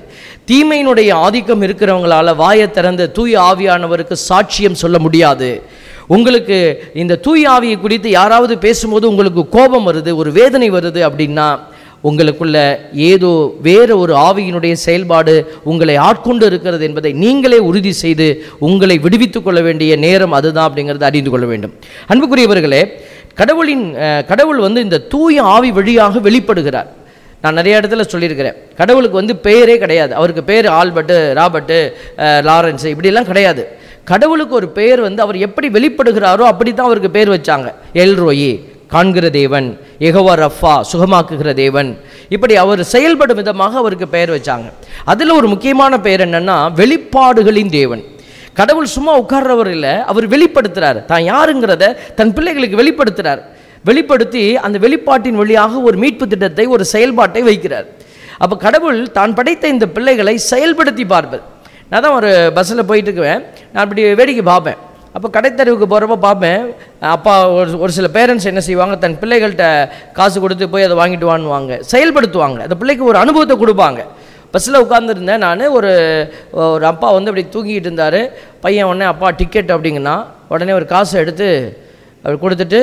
தீமையினுடைய ஆதிக்கம் இருக்கிறவங்களால வாயை திறந்து தூய ஆவியானவருக்கு சாட்சியம் சொல்ல முடியாது உங்களுக்கு இந்த தூய ஆவியை குறித்து யாராவது பேசும்போது உங்களுக்கு கோபம் வருது ஒரு வேதனை வருது அப்படின்னா உங்களுக்குள்ள ஏதோ வேறு ஒரு ஆவியினுடைய செயல்பாடு உங்களை ஆட்கொண்டு இருக்கிறது என்பதை நீங்களே உறுதி செய்து உங்களை விடுவித்துக் கொள்ள வேண்டிய நேரம் அதுதான் அப்படிங்கிறத அறிந்து கொள்ள வேண்டும் அன்புக்குரியவர்களே கடவுளின் அஹ், கடவுள் வந்து இந்த தூய ஆவி வழியாக வெளிப்படுகிறார் நான் நிறைய இடத்துல சொல்லியிருக்கிறேன் கடவுளுக்கு வந்து பெயரே கிடையாது அவருக்கு பேர் ஆல்பர்ட்டு ராபர்ட்டு அஹ், லாரன்ஸ் இப்படிலாம் கிடையாது கடவுளுக்கு ஒரு பெயர் வந்து அவர் எப்படி வெளிப்படுகிறாரோ அப்படி தான் அவருக்கு பேர் வச்சாங்க எல்ரோயி காண்கிற தேவன் எகவா ரஃபா சுகமாக்குகிற தேவன் இப்படி அவர் செயல்படும் விதமாக அவருக்கு பெயர் வச்சாங்க அதில் ஒரு முக்கியமான பெயர் என்னன்னா வெளிப்பாடுகளின் தேவன் கடவுள் சும்மா உட்கார்றவர் இல்லை அவர் வெளிப்படுத்துறார் தான் யாருங்கிறத தன் பிள்ளைகளுக்கு வெளிப்படுத்துறார் வெளிப்படுத்தி அந்த வெளிப்பாட்டின் வழியாக ஒரு மீட்பு திட்டத்தை ஒரு செயல்பாட்டை வைக்கிறார் அப்போ கடவுள் தான் படைத்த இந்த பிள்ளைகளை செயல்படுத்தி பார்ப்பது நான் தான் ஒரு பஸ்ஸில் போயிட்டு இருக்குவேன் நான் அப்படி வேடிக்கை பார்ப்பேன் அப்போ கடைத்தெருவுக்கு போகிறப்ப பார்ப்பேன் அப்பா ஒரு ஒரு சில பேரண்ட்ஸ் என்ன செய்வாங்க தன் பிள்ளைகள்கிட்ட காசு கொடுத்து போய் அதை வாங்கிட்டு வாங்குவாங்க செயல்படுத்துவாங்க அந்த பிள்ளைக்கு ஒரு அனுபவத்தை கொடுப்பாங்க பஸ்ஸில் உட்காந்துருந்தேன் நான் ஒரு ஒரு அப்பா வந்து அப்படி தூங்கிட்டு இருந்தார் பையன் உடனே அப்பா டிக்கெட் அப்படிங்கன்னா உடனே ஒரு காசை எடுத்து அவர் கொடுத்துட்டு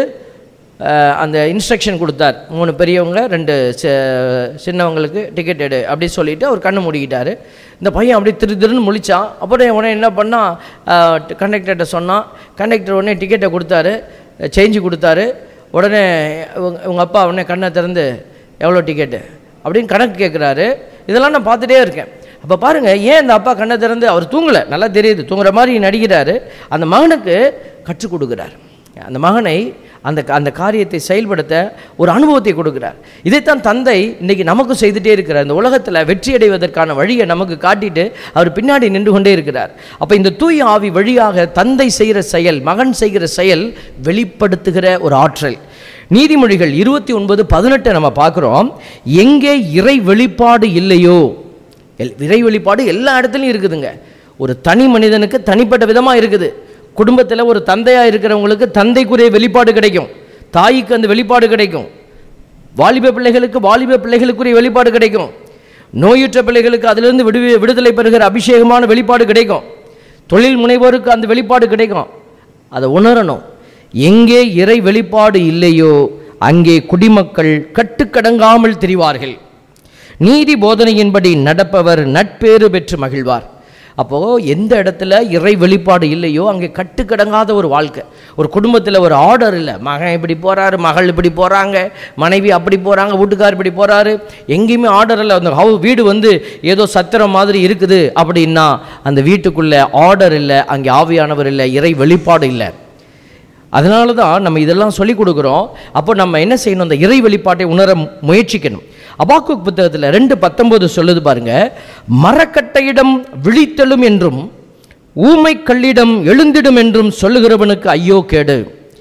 அஹ், அந்த இன்ஸ்ட்ரக்ஷன் கொடுத்தார் மூணு பெரியவங்க ரெண்டு சி- சின்னவங்களுக்கு டிக்கெட் எடு அப்படி சொல்லிட்டு அவர் கண்ணு மூடிக்கிட்டாரு இந்த பையன் அப்படியே திரு திருன்னு முழிச்சான் அப்புறம் உடனே என்ன பண்ணால் கண்டக்டர்கிட்ட சொன்னான் கண்டக்டர் உடனே டிக்கெட்டை கொடுத்தாரு சேஞ்சு கொடுத்தாரு உடனே இவங்க இவங்க அப்பா உடனே கண்ணை திறந்து எவ்வளோ டிக்கெட்டு அப்படின்னு கணக்கு கேட்குறாரு இதெல்லாம் நான் பார்த்துட்டே இருக்கேன் அப்போ பாருங்கள் ஏன் இந்த அப்பா கண்ணை திறந்து அவர் தூங்கலை நல்லா தெரியுது தூங்குற மாதிரி நடிக்கிறாரு அந்த மகனுக்கு கற்றுக் கொடுக்குறார் அந்த மகனை அந்த அந்த காரியத்தை செயல்படுத்த ஒரு அனுபவத்தை கொடுக்கிறார் இதைத்தான் தந்தை இன்னைக்கு நமக்கு செய்துட்டே இருக்கிறார் இந்த உலகத்தில் வெற்றி அடைவதற்கான வழியை நமக்கு காட்டிட்டு அவர் பின்னாடி நின்று கொண்டே இருக்கிறார் அப்போ இந்த தூய ஆவி வழியாக தந்தை செய்கிற செயல் மகன் செய்கிற செயல் வெளிப்படுத்துகிற ஒரு ஆற்றல் நீதிமொழிகள் இருபத்தி ஒன்பது பதினெட்டை நம்ம பார்க்குறோம் எங்கே இறை வெளிப்பாடு இல்லையோ எல் இறை வெளிப்பாடு எல்லா இடத்துலையும் இருக்குதுங்க ஒரு தனி மனிதனுக்கு தனிப்பட்ட விதமாக இருக்குது குடும்பத்தில் ஒரு தந்தையாக இருக்கிறவங்களுக்கு தந்தைக்குரிய வெளிப்பாடு கிடைக்கும் தாய்க்கு அந்த வெளிப்பாடு கிடைக்கும் வாலிப பிள்ளைகளுக்கு வாலிப பிள்ளைகளுக்குரிய வெளிப்பாடு கிடைக்கும் நோயுற்ற பிள்ளைகளுக்கு அதிலிருந்து விடு விடுதலை பெறுகிற அபிஷேகமான வெளிப்பாடு கிடைக்கும் தொழில் முனைவோருக்கு அந்த வெளிப்பாடு கிடைக்கும் அதை உணரணும் எங்கே இறை வெளிப்பாடு இல்லையோ அங்கே குடிமக்கள் கட்டுக்கடங்காமல் திரிவார்கள் நீதி போதனையின்படி நடப்பவர் நட்பேறு பெற்று மகிழ்வார் அப்போது எந்த இடத்துல இறை வெளிப்பாடு இல்லையோ அங்கே கட்டுக்கடங்காத ஒரு வாழ்க்கை ஒரு குடும்பத்தில் ஒரு ஆர்டர் இல்லை மகன் இப்படி போகிறாரு மகள் இப்படி போகிறாங்க மனைவி அப்படி போகிறாங்க வீட்டுக்கார் இப்படி போகிறாரு எங்கேயுமே ஆர்டர் இல்லை அந்த ஹவு வீடு வந்து ஏதோ சத்திரம் மாதிரி இருக்குது அப்படின்னா அந்த வீட்டுக்குள்ளே ஆர்டர் இல்லை அங்கே ஆவியானவர் இல்லை இறை வெளிப்பாடு இல்லை அதனால தான் நம்ம இதெல்லாம் சொல்லி கொடுக்குறோம் அப்போ நம்ம என்ன செய்யணும் அந்த இறை வெளிப்பாட்டை உணர முயற்சிக்கணும் அபாக்குக் புத்தகத்தில் ரெண்டு பத்தொன்பது சொல்லுது பாருங்க மரக்கட்டையிடம் விழித்தெழும் என்றும் ஊமை கல்லிடம் எழுந்திடும் என்றும் சொல்லுகிறவனுக்கு ஐயோ கேடு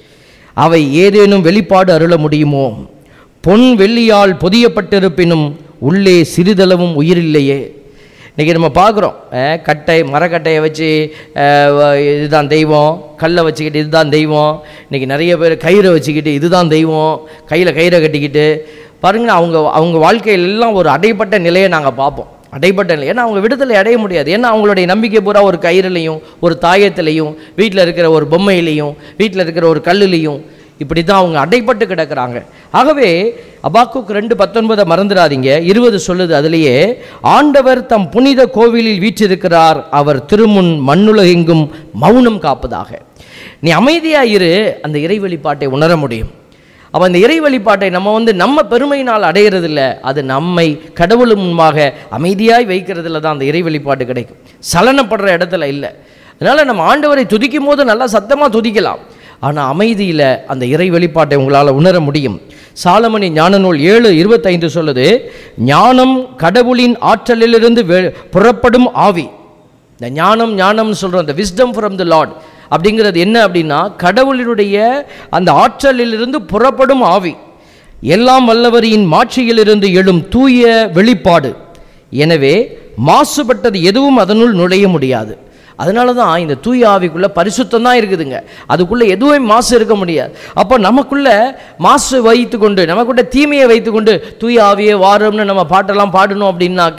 அவை ஏதேனும் வெளிப்பாடு அருள முடியுமோ பொன் வெள்ளியால் பொதியப்பட்டிருப்பினும் உள்ளே சிறிதளவும் உயிரில்லையே இன்றைக்கி நம்ம பார்க்குறோம் கட்டை மரக்கட்டையை வச்சு அஹ், வ- இதுதான் தெய்வம் கல்லை வச்சுக்கிட்டு இதுதான் தெய்வம் இன்றைக்கி நிறைய பேர் கயிறை வச்சுக்கிட்டு இதுதான் தெய்வம் கையில் கயிறை கட்டிக்கிட்டு பாருங்க அவங்க அவங்க வாழ்க்கையில எல்லாம் ஒரு அடைப்பட்ட நிலையை நாங்கள் பார்ப்போம் அடைப்பட்ட நிலை ஏன்னா அவங்க விடுதலை அடைய முடியாது ஏன்னா அவங்களுடைய நம்பிக்கை பூரா ஒரு கயிறுலையும் ஒரு தாயத்திலையும் வீட்டில் இருக்கிற ஒரு பொம்மையிலையும் வீட்டில் இருக்கிற ஒரு கல்லுலையும் இப்படி தான் அவங்க அடைப்பட்டு கிடக்குறாங்க ஆகவே அபாக்குக்கு ரெண்டு பத்தொன்பதை மறந்துடாதீங்க இருபது சொல்லுது அதிலேயே ஆண்டவர் தம் புனித கோவிலில் வீற்றிருக்கிறார் அவர் திருமுன் மண்ணுலகெங்கும் மௌனம் காப்பதாக நீ அமைதியா இரு அந்த இறை வெளிப்பாட்டை உணர முடியும் அப்போ அந்த இறை வெளிப்பாட்டை நம்ம வந்து நம்ம பெருமையினால் அடையிறதில்ல அது நம்மை கடவுள் முன்பாக அமைதியாய் வைக்கிறதுல தான் அந்த இறை வெளிப்பாடு கிடைக்கும் சலனப்படுற இடத்துல இல்லை அதனால் நம்ம ஆண்டவரை துதிக்கும் போது நல்லா சத்தமாக துதிக்கலாம் ஆனால் அமைதியில் அந்த இறை வெளிப்பாட்டை உங்களால் உணர முடியும் சாலமணி ஞான நூல் ஏழு இருபத்தைந்து சொல்லுது ஞானம் கடவுளின் ஆற்றலிலிருந்து வெ- புறப்படும் ஆவி இந்த ஞானம் ஞானம்னு சொல்கிறோம் இந்த விஸ்டம் ஃப்ரம் த லார்ட் அப்படிங்கிறது என்ன அப்படின்னா கடவுளினுடைய அந்த ஆற்றலிலிருந்து புறப்படும் ஆவி எல்லாம் வல்லவரின் மாட்சியிலிருந்து எழும் தூய வெளிப்பாடு எனவே மாசுபட்டது எதுவும் அதனுள் நுழைய முடியாது அதனால தான் இந்த தூய ஆவிக்குள்ள பரிசுத்தம் தான் இருக்குதுங்க அதுக்குள்ள எதுவும் மாசு இருக்க முடியாது அப்போ நமக்குள்ள மாசு வைத்துக்கொண்டு நமக்குள்ள தீமையை வைத்துக்கொண்டு தூய ஆவியே வாரம்னு நம்ம பாட்டெல்லாம் பாடணும் அப்படின்னாக்க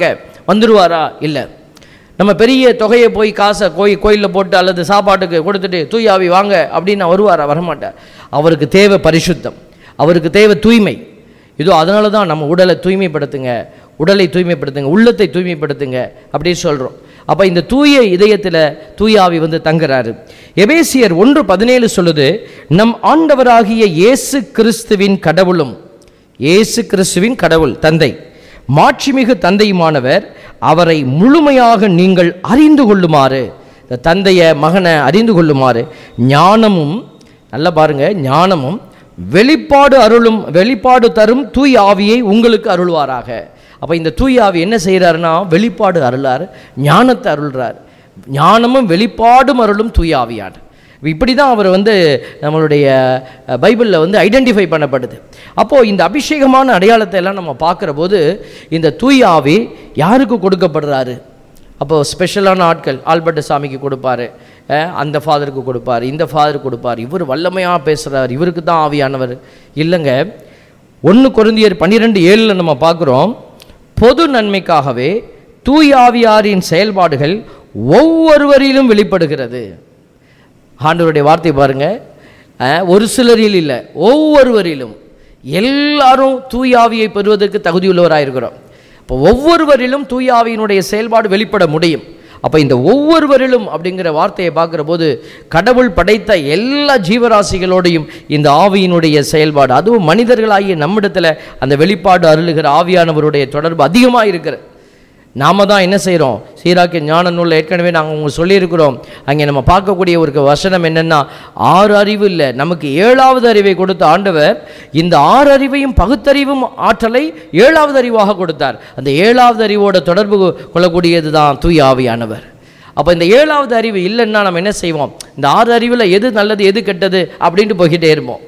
வந்துடுவாரா இல்லை நம்ம பெரிய தொகையை போய் காசை கோயில் கோயிலில் போட்டு அல்லது சாப்பாட்டுக்கு கொடுத்துட்டு தூயாவி வாங்க அப்படின்னா வருவாரா வரமாட்டார் அவருக்கு தேவை பரிசுத்தம் அவருக்கு தேவை தூய்மை இதோ அதனால தான் நம்ம உடலை தூய்மைப்படுத்துங்க உடலை தூய்மைப்படுத்துங்க உள்ளத்தை தூய்மைப்படுத்துங்க அப்படின்னு சொல்கிறோம் அப்போ இந்த தூய இதயத்தில் தூயாவி வந்து தங்குறாரு எபேசியர் ஒன்று பதினேழு சொல்லுது நம் ஆண்டவராகிய இயேசு கிறிஸ்துவின் கடவுளும் இயேசு கிறிஸ்துவின் கடவுள் தந்தை மாட்சிமிகு தந்தையுமானவர் அவரை முழுமையாக நீங்கள் அறிந்து கொள்ளுமாறு இந்த தந்தைய மகனை அறிந்து கொள்ளுமாறு ஞானமும் நல்லா பாருங்க ஞானமும் வெளிப்பாடு அருளும் வெளிப்பாடு தரும் தூய் ஆவியை உங்களுக்கு அருள்வாராக அப்போ இந்த தூய் ஆவி என்ன செய்கிறாருன்னா வெளிப்பாடு அருளார் ஞானத்தை அருள்றார் ஞானமும் வெளிப்பாடும் அருளும் தூய் ஆவியார் இப்படி தான் அவர் வந்து நம்மளுடைய பைபிளில் வந்து ஐடென்டிஃபை பண்ணப்படுது அப்போது இந்த அபிஷேகமான அடையாளத்தை எல்லாம் நம்ம பார்க்குற போது இந்த தூய் ஆவி யாருக்கு கொடுக்கப்படுறாரு அப்போது ஸ்பெஷலான ஆட்கள் ஆல்பர்ட் சாமிக்கு கொடுப்பாரு அஹ் அந்த ஃபாதருக்கு கொடுப்பார் இந்த ஃபாதருக்கு கொடுப்பார் இவர் வல்லமையாக பேசுகிறார் இவருக்கு தான் ஆவியானவர் இல்லைங்க ஒன்று கொருந்தியர் பன்னிரெண்டு ஏழில் நம்ம பார்க்குறோம் பொது நன்மைக்காகவே தூய் ஆவியாரின் செயல்பாடுகள் ஒவ்வொருவரிலும் வெளிப்படுகிறது ஆண்டவருடைய வார்த்தை பாருங்க அஹ், ஒரு சிலரில் இல்லை ஒவ்வொருவரிலும் எல்லாரும் தூயாவியை பெறுவதற்கு தகுதியுள்ளவராக இருக்கிறோம் இப்போ ஒவ்வொருவரிலும் தூயாவியினுடைய செயல்பாடு வெளிப்பட முடியும் அப்போ இந்த ஒவ்வொருவரிலும் அப்படிங்கிற வார்த்தையை பார்க்குற போது கடவுள் படைத்த எல்லா ஜீவராசிகளோடையும் இந்த ஆவியினுடைய செயல்பாடு அதுவும் மனிதர்களாகிய நம்மிடத்தில் அந்த வெளிப்பாடு அருளுகிற ஆவியானவருடைய தொடர்பு அதிகமாக இருக்கிறது நாம தான் என்ன செய்கிறோம் சீராக்கிய ஞான நூலில் ஏற்கனவே நாங்கள் உங்களுக்கு சொல்லியிருக்கிறோம் அங்கே நம்ம பார்க்கக்கூடிய ஒரு வசனம் என்னென்னா ஆறு அறிவு இல்லை நமக்கு ஏழாவது அறிவை கொடுத்த ஆண்டவர் இந்த ஆறு அறிவையும் பகுத்தறிவும் ஆற்றலை ஏழாவது அறிவாக கொடுத்தார் அந்த ஏழாவது அறிவோட தொடர்பு கொள்ளக்கூடியது தான் தூய் ஆவியானவர் அப்போ இந்த ஏழாவது அறிவு இல்லைன்னா நம்ம என்ன செய்வோம் இந்த ஆறு அறிவில் எது நல்லது எது கெட்டது அப்படின்ட்டு போய்கிட்டே இருப்போம்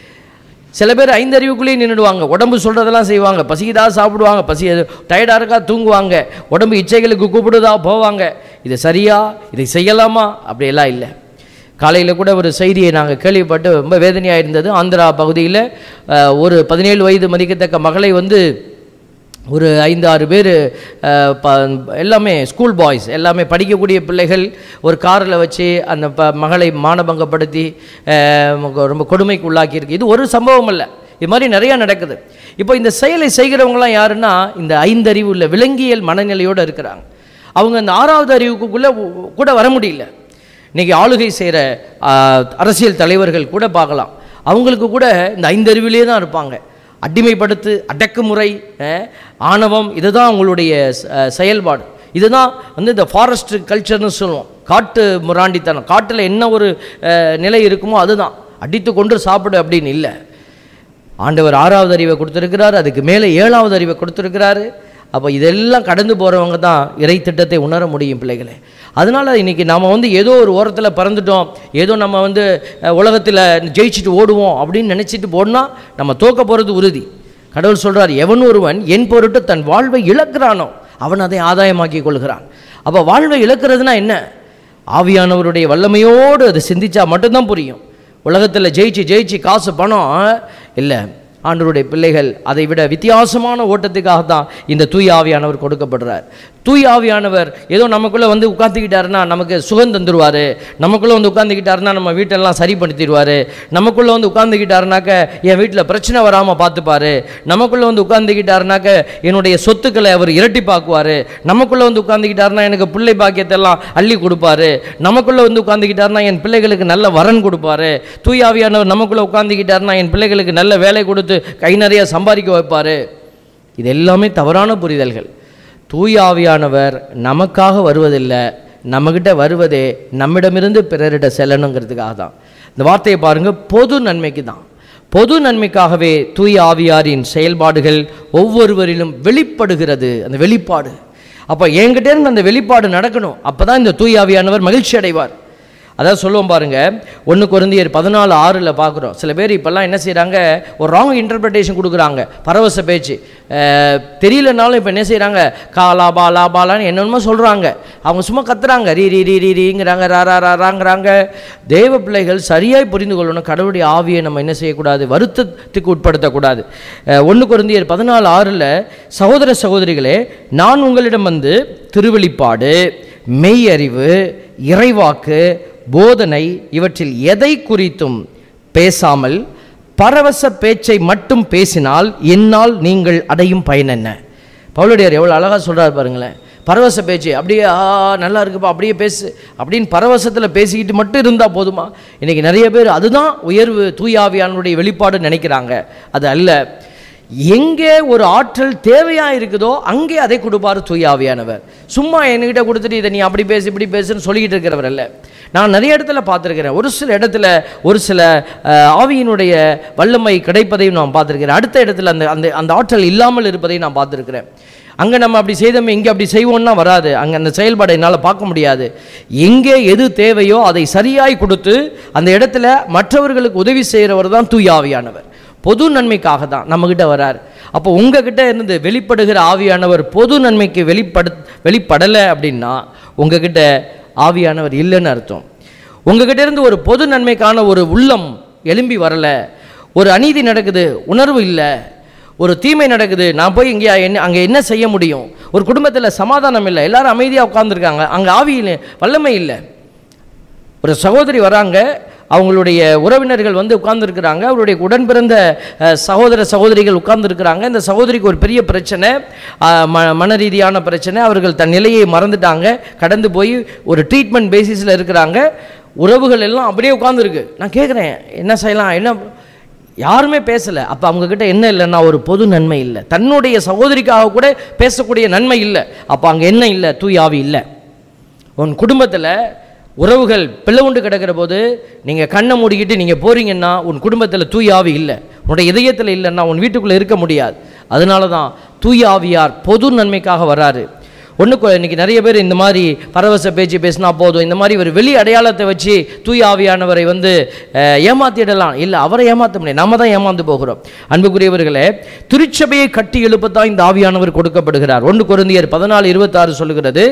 சில பேர் ஐந்து அறிவுக்குள்ளேயே நின்றுடுவாங்க உடம்பு சொல்கிறதெல்லாம் செய்வாங்க பசிக்குதா சாப்பிடுவாங்க பசி டயர்டாக இருக்கா தூங்குவாங்க உடம்பு இச்சைகளுக்கு கூப்பிடுதா போவாங்க இது சரியா இதை செய்யலாமா அப்படியெல்லாம் இல்லை காலையில் கூட ஒரு செய்தியை நாங்கள் கேள்விப்பட்டு ரொம்ப வேதனையாக இருந்தது ஆந்திரா பகுதியில் அஹ், ஒரு பதினேழு வயது மதிக்கத்தக்க மகளை வந்து ஒரு ஐந்து ஆறு பேர் எல்லாமே ஸ்கூல் பாய்ஸ் எல்லாமே படிக்கக்கூடிய பிள்ளைகள் ஒரு காரில் வச்சு அந்த ப மகளை மானபங்கப்படுத்தி அஹ், ரொம்ப கொடுமைக்கு உள்ளாக்கியிருக்கு இது ஒரு சம்பவம் அல்ல இது மாதிரி நிறையா நடக்குது இப்போ இந்த செயலை செய்கிறவங்களாம் யாருன்னா இந்த ஐந்தறிவு உள்ள விலங்கியல் மனநிலையோடு இருக்கிறாங்க அவங்க அந்த ஆறாவது அறிவுக்குள்ளே கூட வர முடியல இன்னைக்கு ஆளுகை செய்கிற அரசியல் தலைவர்கள் கூட பார்க்கலாம் அவங்களுக்கு கூட இந்த ஐந்தறிவிலே தான் இருப்பாங்க அடிமைப்படுத்து அடக்குமுறை அஹ், ஆணவம் இதுதான் அவங்களுடைய அஹ், செயல்பாடு இதுதான் வந்து இந்த ஃபாரஸ்ட் கல்ச்சர்னு சொல்லுவோம் காட்டு முராண்டித்தனம் காட்டில் என்ன ஒரு அஹ், நிலை இருக்குமோ அதுதான் அடித்து கொண்டு சாப்பிடு அப்படின்னு இல்லை ஆண்டவர் ஆறாவது அறிவை கொடுத்துருக்கிறாரு அதுக்கு மேலே ஏழாவது அறிவை கொடுத்துருக்கிறாரு அப்போ இதெல்லாம் கடந்து போகிறவங்க தான் இறை திட்டத்தை உணர முடியும் பிள்ளைகளே அதனால் இன்றைக்கி நாம் வந்து ஏதோ ஒரு ஓரத்தில் பறந்துட்டோம் ஏதோ நம்ம வந்து உலகத்தில் ஜெயிச்சுட்டு ஓடுவோம் அப்படின்னு நினச்சிட்டு போனால் நம்ம தோக்க போகிறது உறுதி கடவுள் சொல்கிறார் எவன் ஒருவன் என் பொருட்டு தன் வாழ்வை இழக்கிறானோ அவன் அதை ஆதாயமாக்கி கொள்கிறான் அப்போ வாழ்வை இழக்கிறதுனா என்ன ஆவியானவருடைய வல்லமையோடு அதை சிந்திச்சா மட்டும்தான் புரியும் உலகத்தில் ஜெயிச்சு ஜெயிச்சு காசு பணம் இல்லை ஆண்டவருடைய பிள்ளைகள் அதை விட வித்தியாசமான ஓட்டத்துக்காக தான் இந்த தூய் ஆவியானவர் கொடுக்கப்படுறார் தூய் ஆவியானவர் ஏதோ நமக்குள்ளே வந்து உட்காந்துக்கிட்டாருன்னா நமக்கு சுகம் தந்துடுவார் நமக்குள்ளே வந்து உட்காந்துக்கிட்டாருன்னா நம்ம வீட்டெல்லாம் சரிப்படுத்திடுவார் நமக்குள்ளே வந்து உட்காந்துக்கிட்டாருனாக்க என் வீட்டில் பிரச்சனை வராமல் பார்த்துப்பாரு நமக்குள்ளே வந்து உட்காந்துக்கிட்டாருனாக்க என்னுடைய சொத்துக்களை அவர் இரட்டிப்பாக்குவார் நமக்குள்ளே வந்து உட்காந்துக்கிட்டாருன்னா எனக்கு பிள்ளை பாக்கியத்தெல்லாம் அள்ளி கொடுப்பாரு நமக்குள்ளே வந்து உட்காந்துக்கிட்டாருன்னா என் பிள்ளைகளுக்கு நல்ல வரன் கொடுப்பாரு தூயாவியானவர் நமக்குள்ளே உட்காந்துக்கிட்டாருன்னா என் பிள்ளைகளுக்கு நல்ல வேலை கொடுத்து கை நிறைய சம்பாதிக்க வைப்பார் இது எல்லாமே தவறான புரிதல்கள் தூய ஆவியானவர் நமக்காக வருவதில்லை நம்மக்கிட்ட வருவதே நம்மிடமிருந்து பிறரிட செல்லணுங்கிறதுக்காக தான் இந்த வார்த்தையை பாருங்கள் பொது நன்மைக்கு தான் பொது நன்மைக்காகவே தூய ஆவியாரின் செயல்பாடுகள் ஒவ்வொருவரிலும் வெளிப்படுகிறது அந்த வெளிப்பாடு அப்போ என்கிட்ட இருந்து அந்த வெளிப்பாடு நடக்கணும் அப்போ தான் இந்த தூய ஆவியானவர் மகிழ்ச்சி அடைவார் அதான் சொல்லுவோம் பாருங்க ஒன்று குருந்தியர் பதினாலு ஆறில் பார்க்குறோம் சில பேர் இப்போல்லாம் என்ன செய்கிறாங்க ஒரு ராங் இன்டர்பிரிட்டேஷன் கொடுக்குறாங்க பரவச பேச்சு அஹ், தெரியலனாலும் இப்போ என்ன செய்கிறாங்க காலா பாலா பாலான்னு என்னென்னமோ சொல்கிறாங்க அவங்க சும்மா கத்துறாங்க ரீ ரீ ரீ ரீ ரீங்கிறாங்க ரா ரா ரா ராங்கிறாங்க தேவ பிள்ளைகள் சரியாய் புரிந்து கொள்ளணும் கடவுளுடைய ஆவியை நம்ம என்ன செய்யக்கூடாது வருத்தத்துக்கு உட்படுத்தக்கூடாது ஒன்று குருந்தியர் பதினாலு ஆறில் சகோதர சகோதரிகளே நான் உங்களிடம் வந்து திருவெளிப்பாடு மெய்யறிவு இறைவாக்கு போதனை இவற்றில் எதை குறித்தும் பேசாமல் பரவச பேச்சை மட்டும் பேசினால் என்னால் நீங்கள் அடையும் பயன் என்ன பவுலடியார் எவ்வளோ அழகாக சொல்றாரு பாருங்களேன் பரவச பேச்சு அப்படியே ஆ நல்லா இருக்குப்பா அப்படியே பேசு அப்படின்னு பரவசத்தில் பேசிக்கிட்டு மட்டும் இருந்தால் போதுமா இன்னைக்கு நிறைய பேர் அதுதான் உயர்வு தூயாவியானுடைய வெளிப்பாடு நினைக்கிறாங்க அது அல்ல எங்கே ஒரு ஆற்றல் தேவையா இருக்குதோ அங்கே அதை கொடுப்பார் தூயாவியானவர் சும்மா என்கிட்ட கொடுத்துட்டு இதை நீ அப்படி பேசு இப்படி பேசுன்னு சொல்லிக்கிட்டு இருக்கிறவர் அல்ல நான் நிறைய இடத்துல பார்த்துருக்கிறேன் ஒரு சில இடத்துல ஒரு சில அஹ், ஆவியினுடைய வல்லமை கிடைப்பதையும் நான் பார்த்துருக்கிறேன் அடுத்த இடத்துல அந்த அந்த அந்த ஆற்றல் இல்லாமல் இருப்பதையும் நான் பார்த்துருக்கிறேன் அங்கே நம்ம அப்படி செய்தோம் இங்கே அப்படி செய்வோம்னா வராது அங்கே அந்த செயல்பாடை என்னால் பார்க்க முடியாது எங்கே எது தேவையோ அதை சரியாய் கொடுத்து அந்த இடத்துல மற்றவர்களுக்கு உதவி செய்கிறவர் தான் தூயாவியானவர் பொது நன்மைக்காக தான் நம்மக்கிட்ட வரார் அப்போ உங்ககிட்ட இருந்து வெளிப்படுகிற ஆவியானவர் பொது நன்மைக்கு வெளிப்படு வெளிப்படலை அப்படின்னா உங்ககிட்ட ஆவியானவர் இல்லைன்னு அர்த்தம் உங்ககிட்ட இருந்து ஒரு பொது நன்மைக்கான ஒரு உள்ளம் எழும்பி வரல ஒரு அநீதி நடக்குது உணர்வு இல்லை ஒரு தீமை நடக்குது நான் போய் இங்கே என்ன அங்கே என்ன செய்ய முடியும் ஒரு குடும்பத்தில் சமாதானம் இல்லை எல்லாரும் அமைதியாக உட்காந்துருக்காங்க அங்கே ஆவியில் வல்லமை இல்லை ஒரு சகோதரி வராங்க அவங்களுடைய உறவினர்கள் வந்து உட்கார்ந்துருக்கிறாங்க அவருடைய உடன் பிறந்த அஹ், சகோதர சகோதரிகள் உட்கார்ந்துருக்கிறாங்க இந்த சகோதரிக்கு ஒரு பெரிய பிரச்சனை அஹ், ம மன ரீதியான பிரச்சனை அவர்கள் தன் நிலையை மறந்துட்டாங்க கடந்து போய் ஒரு ட்ரீட்மெண்ட் பேசிஸில் இருக்கிறாங்க உறவுகள் எல்லாம் அப்படியே உட்காந்துருக்கு நான் கேட்குறேன் என்ன செய்யலாம் என்ன யாருமே பேசலை அப்போ அவங்கக்கிட்ட என்ன இல்லைன்னா ஒரு பொது நன்மை இல்லை தன்னுடைய சகோதரிக்காக கூட பேசக்கூடிய நன்மை இல்லை அப்போ அங்கே என்ன இல்லை தூயாவி இல்லை உன் குடும்பத்தில் உறவுகள் பிளவுண்டு கிடக்கிற போது நீங்கள் கண்ணை மூடிக்கிட்டு நீங்கள் போறீங்கன்னா உன் குடும்பத்தில் தூய ஆவி இல்லை உன்னுடைய இதயத்தில் இல்லைன்னா உன் வீட்டுக்குள்ளே இருக்க முடியாது அதனால தான் தூய ஆவியார் பொது நன்மைக்காக வராரு ஒன்று இன்னைக்கு நிறைய பேர் இந்த மாதிரி பரவச பேச்சு பேசினா போதும் இந்த மாதிரி ஒரு வெளி அடையாளத்தை வச்சு தூய ஆவியானவரை வந்து அஹ், ஏமாத்திடலாம் இல்லை அவரை ஏமாற்ற முடியாது நம்ம தான் ஏமாந்து போகிறோம் அன்புக்குரியவர்களே திருச்சபையை கட்டி எழுப்பத்தான் இந்த ஆவியானவர் கொடுக்கப்படுகிறார் ஒன்று குருந்தியர் பதினாலு இருபத்தாறு சொல்லுகிறது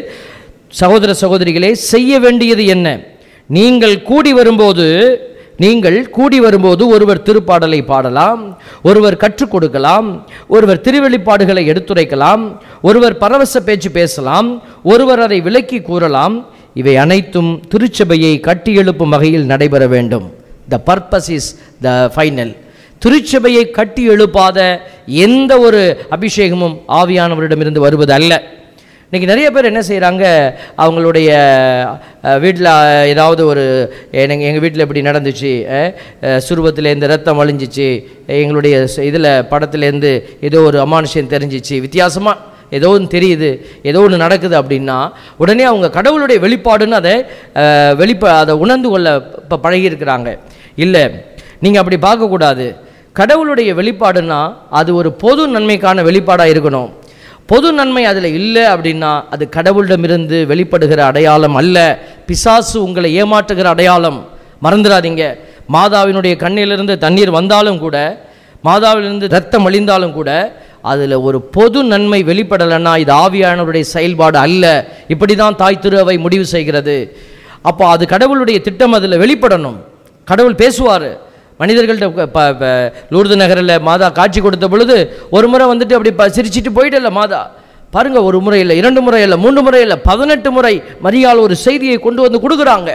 சகோதர சகோதரிகளே செய்ய வேண்டியது என்ன நீங்கள் கூடி வரும்போது நீங்கள் கூடி வரும்போது ஒருவர் திருப்பாடலை பாடலாம் ஒருவர் கற்றுக் கொடுக்கலாம் ஒருவர் திருவெளிப்பாடுகளை எடுத்துரைக்கலாம் ஒருவர் பரவச பேச்சு பேசலாம் ஒருவர் அதை விலக்கி கூறலாம் இவை அனைத்தும் திருச்சபையை கட்டி எழுப்பும் வகையில் நடைபெற வேண்டும் the purpose is the final திருச்சபையை கட்டி எழுப்பாத எந்த ஒரு அபிஷேகமும் ஆவியானவரிடமிருந்து வருவது அல்ல இன்னைக்கு நிறைய பேர் என்ன செய்கிறாங்க அவங்களுடைய வீட்டில் ஏதாவது ஒரு எனக்கு எங்கள் வீட்டில் இப்படி நடந்துச்சு அஹ், அஹ், சுருவத்திலேருந்து ரத்தம் வழிஞ்சிச்சு எங்களுடைய இதில் படத்துலேருந்து ஏதோ ஒரு அமானுஷம் தெரிஞ்சிச்சு வித்தியாசமாக ஏதோ ஒன்று தெரியுது ஏதோ ஒன்று நடக்குது அப்படின்னா உடனே அவங்க கடவுளுடைய வெளிப்பாடுன்னு அதை அஹ், வெளிப்ப அதை உணர்ந்து கொள்ள இப்போ பழகியிருக்கிறாங்க இல்லை நீங்கள் அப்படி பார்க்கக்கூடாது கடவுளுடைய வெளிப்பாடுன்னா அது ஒரு பொது நன்மைக்கான வெளிப்பாடாக இருக்கணும் பொது நன்மை அதில் இல்லை அப்படின்னா அது கடவுளிடமிருந்து வெளிப்படுகிற அடையாளம் அல்ல பிசாசு உங்களை ஏமாற்றுகிற அடையாளம் மறந்துடாதீங்க மாதாவினுடைய கண்ணிலிருந்து தண்ணீர் வந்தாலும் கூட மாதாவிலிருந்து ரத்தம் அழிந்தாலும் கூட அதில் ஒரு பொது நன்மை வெளிப்படலைன்னா இது ஆவியானவருடைய செயல்பாடு அல்ல இப்படி தான் தாய் திரு அவை முடிவு செய்கிறது அப்போ அது கடவுளுடைய திட்டம் அதில் வெளிப்படணும் கடவுள் பேசுவார் மனிதர்கள்ட்ட ப- ப- ப- லூர்து நகரில் மாதா காட்சி கொடுத்த பொழுது ஒரு முறை வந்துட்டு அப்படி ப சிரிச்சிட்டு போயிடல மாதா பாருங்க ஒரு முறை இல்லை இரண்டு முறை இல்லை மூன்று முறை இல்லை பதினெட்டு முறை மரியாள் ஒரு செய்தியை கொண்டு வந்து கொடுக்குறாங்க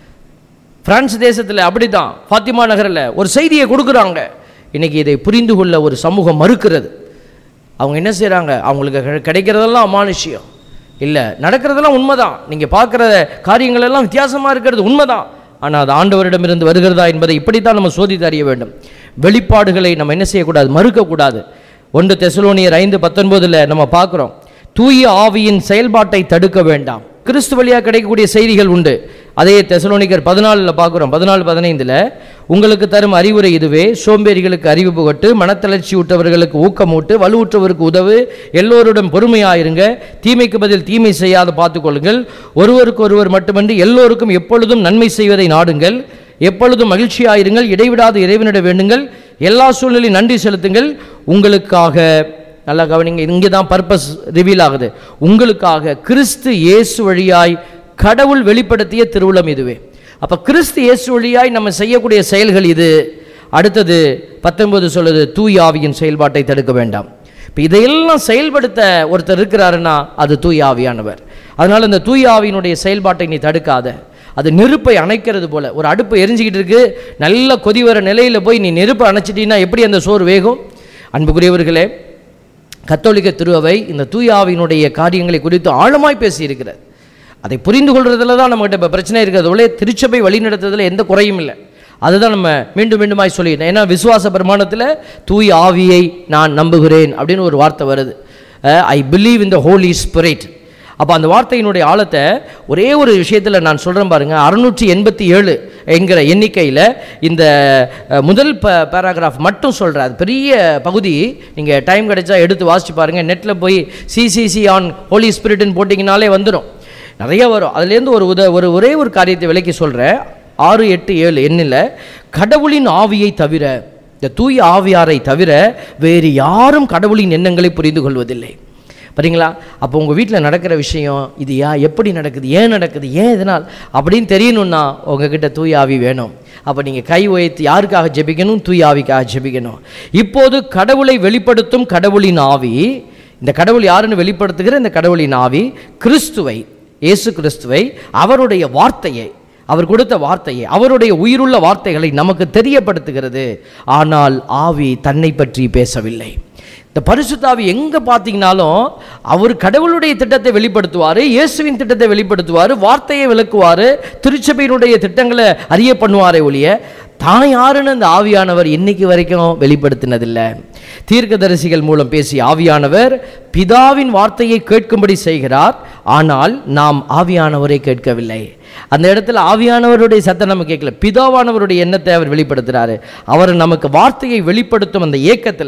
பிரான்ஸ் தேசத்தில் அப்படிதான் ஃபாத்திமா நகரில் ஒரு செய்தியை கொடுக்குறாங்க இன்னைக்கு இதை புரிந்து கொள்ள ஒரு சமூகம் மறுக்கிறது அவங்க என்ன செய்கிறாங்க அவங்களுக்கு கிடை- கிடைக்கிறதெல்லாம் அமானுஷ்யம் இல்லை நடக்கிறதெல்லாம் உண்மைதான் நீங்கள் பார்க்குற காரியங்கள் எல்லாம் வித்தியாசமாக இருக்கிறது உண்மைதான் ஆனால் அது ஆண்டவரிடமிருந்து வருகிறதா என்பதை இப்படித்தான் நம்ம சோதித்து அறிய வேண்டும் வெளிப்பாடுகளை நம்ம என்ன செய்யக்கூடாது மறுக்கக்கூடாது ஒன்று தெசலோனியர் ஐந்து பத்தொன்பதில் நம்ம பார்க்குறோம் தூய ஆவியின் செயல்பாட்டை தடுக்க வேண்டாம் கிறிஸ்து வழியாக கிடைக்கக்கூடிய செய்திகள் உண்டு அதே தெசலோனிக்கர் பதினாலில் பார்க்குறோம் பதினாலு பதினைந்தில் உங்களுக்கு தரும் அறிவுரை இதுவே சோம்பேறிகளுக்கு அறிவு புகட்டு மனத்தளர்ச்சி விட்டவர்களுக்கு ஊக்கமூட்டு வலுவுற்றவருக்கு உதவு எல்லோருடன் பொறுமையாயிருங்க தீமைக்கு பதில் தீமை செய்யாத பார்த்துக்கொள்ளுங்கள் ஒருவருக்கு ஒருவர் மட்டுமன்றி எல்லோருக்கும் எப்பொழுதும் நன்மை செய்வதை நாடுங்கள் எப்பொழுதும் மகிழ்ச்சியாயிருங்கள் இடைவிடாது இறைவனிட வேண்டுங்கள் எல்லா சூழ்நிலையும் நன்றி செலுத்துங்கள் உங்களுக்காக நல்லா கவனிங்க இங்கே தான் பர்பஸ் ரிவீல் ஆகுது உங்களுக்காக கிறிஸ்து இயேசு வழியாய் கடவுள் வெளிப்படுத்திய திருவுளம் இதுவே அப்போ கிறிஸ்து இயேசு வழியாய் நம்ம செய்யக்கூடிய செயல்கள் இது அடுத்தது பத்தொன்பது சொல்லுது தூய் ஆவியின் செயல்பாட்டை தடுக்க வேண்டாம் இப்போ இதையெல்லாம் செயல்படுத்த ஒருத்தர் இருக்கிறாருன்னா அது தூய் ஆவியானவர் அதனால இந்த தூய் ஆவியினுடைய செயல்பாட்டை நீ தடுக்காத அது நெருப்பை அணைக்கிறது போல ஒரு அடுப்பு எரிஞ்சுக்கிட்டு இருக்கு நல்ல கொதி வர நிலையில போய் நீ நெருப்பை அணைச்சிட்டீங்கன்னா எப்படி அந்த சோறு வேகும் அன்புக்குரியவர்களே கத்தோலிக்க திருவை இந்த தூய ஆவியினுடைய காரியங்களை குறித்து ஆழமாய் பேசியிருக்கிறார் அதை புரிந்து கொள்றதுல தான் நம்மகிட்ட இப்போ பிரச்சனை இருக்கிறது ஒரே திருச்சபை வழிநடத்துறதுல எந்த குறையும் இல்லை அதுதான் நம்ம மீண்டும் மீண்டுமாய் சொல்லிட்டேன் ஏன்னா விசுவாச பிரமாணத்தில் தூய ஆவியை நான் நம்புகிறேன் அப்படின்னு ஒரு வார்த்தை வருது I believe in the holy spirit அப்போ அந்த வார்த்தையினுடைய ஆழத்தை ஒரே ஒரு விஷயத்தில் நான் சொல்கிறேன் பாருங்க அறுநூற்றி எண்பத்தி ஏழு என்கிற எண்ணிக்கையில் இந்த அஹ், முதல் ப பேராகிராஃப் மட்டும் சொல்கிறார் அது பெரிய பகுதி நீங்கள் டைம் கிடைச்சா எடுத்து வாசிச்சு பாருங்கள் நெட்டில் போய் சிசிசி ஆன் ஹோலி ஸ்பிரிட்னு போட்டிங்கனாலே வந்துடும் நிறைய வரும் அதுலேருந்து ஒரு உத ஒரு ஒரே ஒரு காரியத்தை விலைக்கு சொல்கிறேன் ஆறு எட்டு ஏழு எண்ணில் கடவுளின் ஆவியை தவிர இந்த தூய ஆவியாரை தவிர வேறு யாரும் கடவுளின் எண்ணங்களை புரிந்து கொள்வதில்லை பாத்தீங்களா அப்போ உங்கள் வீட்டில் நடக்கிற விஷயம் இது யா எப்படி நடக்குது ஏன் நடக்குது ஏன் இதனால் அப்படின்னு தெரியணும்னா உங்ககிட்ட தூய ஆவி வேணும் அப்போ நீங்கள் கை உயர்த்தி யாருக்காக ஜெபிக்கணும் தூய ஆவிக்காக ஜெபிக்கணும் இப்போது கடவுளை வெளிப்படுத்தும் கடவுளின் ஆவி இந்த கடவுள் யாருன்னு வெளிப்படுத்துகிற இந்த கடவுளின் ஆவி கிறிஸ்துவை இயேசு கிறிஸ்துவை அவருடைய வார்த்தையை அவர் கொடுத்த வார்த்தையை அவருடைய உயிருள்ள வார்த்தைகளை நமக்கு தெரியப்படுத்துகிறது ஆனால் ஆவி தன்னை பற்றி பேசவில்லை இந்த பரிசுத்தாவி எங்க பார்த்தீங்கனாலும் அவர் கடவுளுடைய திட்டத்தை வெளிப்படுத்துவார் இயேசுவின் திட்டத்தை வெளிப்படுத்துவார் வார்த்தையை விளக்குவார் திருச்சபையினுடைய திட்டங்களை அறிய பண்ணுவாரே ஒழிய தான் யாருன்னு அந்த ஆவியானவர் இன்னைக்கு வரைக்கும் வெளிப்படுத்தினதில்லை தீர்க்கதரிசிகள் மூலம் பேசிய ஆவியானவர் பிதாவின் வார்த்தையை கேட்கும்படி செய்கிறார் ஆனால் நாம் ஆவியானவரை கேட்கவில்லை அந்த இடத்துல ஆவியானவருடைய சத்தம் நம்ம கேட்கல பிதாவானவருடைய எண்ணத்தை அவர் வெளிப்படுத்துறாரு அவர் நமக்கு வார்த்தையை வெளிப்படுத்தும் அந்த இயக்கத்தில்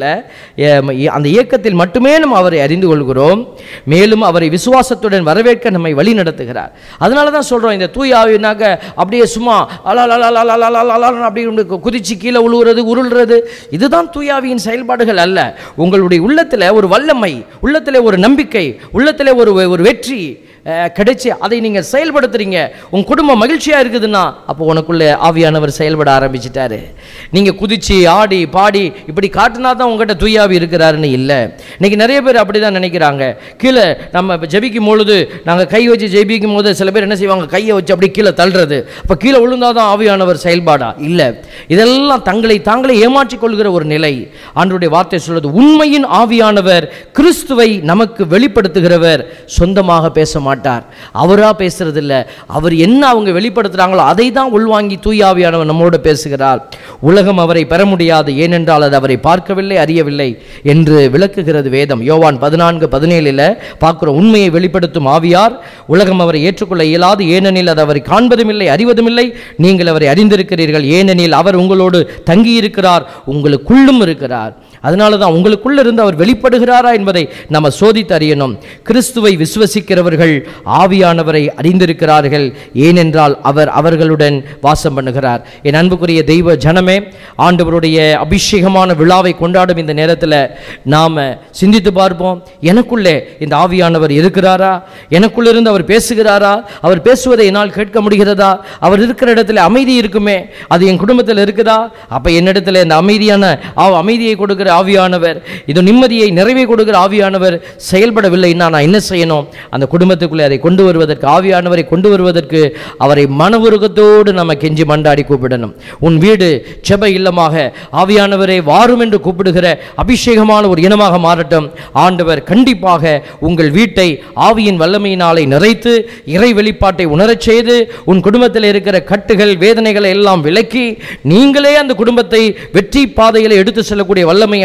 அந்த இயக்கத்தில் மட்டுமே நம்ம அவரை அறிந்து கொள்கிறோம் மேலும் அவரை விசுவாசத்துடன் வரவேற்க நம்மை வழி நடத்துகிறார் அதனால தான் சொல்றோம் இந்த தூய் ஆவினாக்க அப்படியே சும்மா அலாலலாலலாலலாலலாலன்னு அப்படி குதிச்சு கீழே உழுவுறது உருள்றது இதுதான் தூயாவியின் செயல்பாடுகள் அல்ல உங்களுடைய உள்ளத்தில் ஒரு வல்லமை உள்ளத்தில் ஒரு நம்பிக்கை உள்ளத்தில் ஒரு ஒரு வெற்றி அஹ், கிடைச்சு அதை நீங்கள் செயல்படுத்துறீங்க உன் குடும்பம் மகிழ்ச்சியாக இருக்குதுன்னா அப்போ உனக்குள்ளே ஆவியானவர் செயல்பட ஆரம்பிச்சிட்டாரு நீங்கள் குதிச்சு ஆடி பாடி இப்படி காட்டினா தான் உங்ககிட்ட தூயாவி இருக்கிறாருன்னு இல்லை இன்னைக்கு நிறைய பேர் அப்படி தான் நினைக்கிறாங்க கீழே நம்ம இப்போ ஜெபிக்கும் பொழுது நாங்கள் கை வச்சு ஜெபிக்கும் போது சில பேர் என்ன செய்வாங்க கையை வச்சு அப்படி கீழே தள்ளுறது அப்போ கீழே விழுந்தாதான் ஆவியானவர் செயல்பாடா இல்லை இதெல்லாம் தங்களை தாங்களே ஏமாற்றிக் கொள்கிற ஒரு நிலை ஆண்டவருடைய வார்த்தை சொல்றது உண்மையின் ஆவியானவர் கிறிஸ்துவை நமக்கு வெளிப்படுத்துகிறவர் சொந்தமாக பேச மாட்டார் அவரா பேசுறது இல்ல அவர் என்ன அவங்க வெளிப்படுத்துறாங்களோ அதை தான் உள்வாங்கி தூய ஆவியானவர் நம்மோடு பேசுகிறார் உலகம் அவரை பெற முடியாது ஏனென்றால் அது அவரை பார்க்கவில்லை அறியவில்லை என்று விளக்குகிறது வேதம் யோவான் பதினான்கு பதினேழில் பார்க்கிறோம் உண்மையை வெளிப்படுத்தும் ஆவியார் உலகம் அவரை ஏற்றுக்கொள்ள இயலாது ஏனெனில் அது அவரை காண்பதும் இல்லை அறிவதும் இல்லை நீங்கள் அவரை அறிந்திருக்கிறீர்கள் ஏனெனில் அவர் உங்களோடு தங்கியிருக்கிறார் உங்களுக்குள்ளும் இருக்கிறார் அதனால தான் உங்களுக்குள்ள இருந்து அவர் வெளிப்படுகிறாரா என்பதை நம்ம சோதித்து அறியணும் கிறிஸ்துவை விசுவசிக்கிறவர்கள் ஆவியானவரை அறிந்திருக்கிறார்கள் ஏனென்றால் அவர் அவர்களுடன் வாசம் பண்ணுகிறார் என் அன்புக்குரிய தெய்வ ஜனமே ஆண்டவருடைய அபிஷேகமான விழாவை கொண்டாடும் இந்த நேரத்தில் நாம் சிந்தித்து பார்ப்போம் எனக்குள்ளே இந்த ஆவியானவர் இருக்கிறாரா எனக்குள்ளிருந்து அவர் பேசுகிறாரா அவர் பேசுவதை என்னால் கேட்க முடிகிறதா அவர் இருக்கிற இடத்துல அமைதி இருக்குமே அது என் குடும்பத்தில் இருக்குதா அப்போ என்னிடத்துல இந்த அமைதியான ஆ- அமைதியை கொடுக்கிற ஆவியானவர் இது நிம்மதியை நிறைவை கொடுக்கிற ஆவியானவர் செயல்படவில்லைன்னா நான் என்ன செய்யணும் அந்த குடும்பத்துக்குள்ளே அதை கொண்டு வருவதற்கு ஆவியானவரை கொண்டு வருவதற்கு அவரை மனவுருகத்தோடு நம்ம கெஞ்சி மண்டாடி கூப்பிடணும் உன் வீடு செப இல்லமாக ஆவியானவரை வாரும் என்று கூப்பிடுகிற அபிஷேகமான ஒரு இனமாக மாறட்டும் ஆண்டவர் கண்டிப்பாக உங்கள் வீட்டை ஆவியின் வல்லமையினாலே நிறைத்து இறை வெளிப்பாட்டை உணரச் செய்து உன் குடும்பத்தில் இருக்கிற கட்டுகள் வேதனைகளை எல்லாம் விலக்கி நீங்களே அந்த குடும்பத்தை வெற்றி பாதையில் எடுத்து செல்லக்கூடிய வல்லமை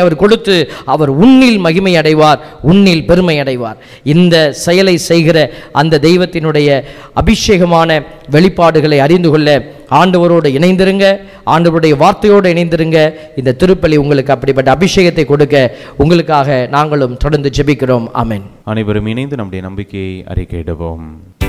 அவர் கொடுத்து அவர் உன்னில் மகிமை அடைவார் உன்னில் பெருமை அடைவார் இந்த செயலை செய்கிற அந்த தெய்வத்தினுடைய அபிஷேகமான வெளிப்பாடுகளை அறிந்து கொள்ள ஆண்டவரோடு இணைந்திருங்க ஆண்டவருடைய வார்த்தையோடு இணைந்திருங்க இந்த திருப்பலி உங்களுக்கு அப்படிப்பட்ட அபிஷேகத்தை கொடுக்க உங்களுக்காக நாங்களும் தொடர்ந்து ஜெபிக்கிறோம் ஆமென்
அனைவரும் இணைந்து நம்முடைய நம்பிக்கையை அறிக்கையிடுவோம்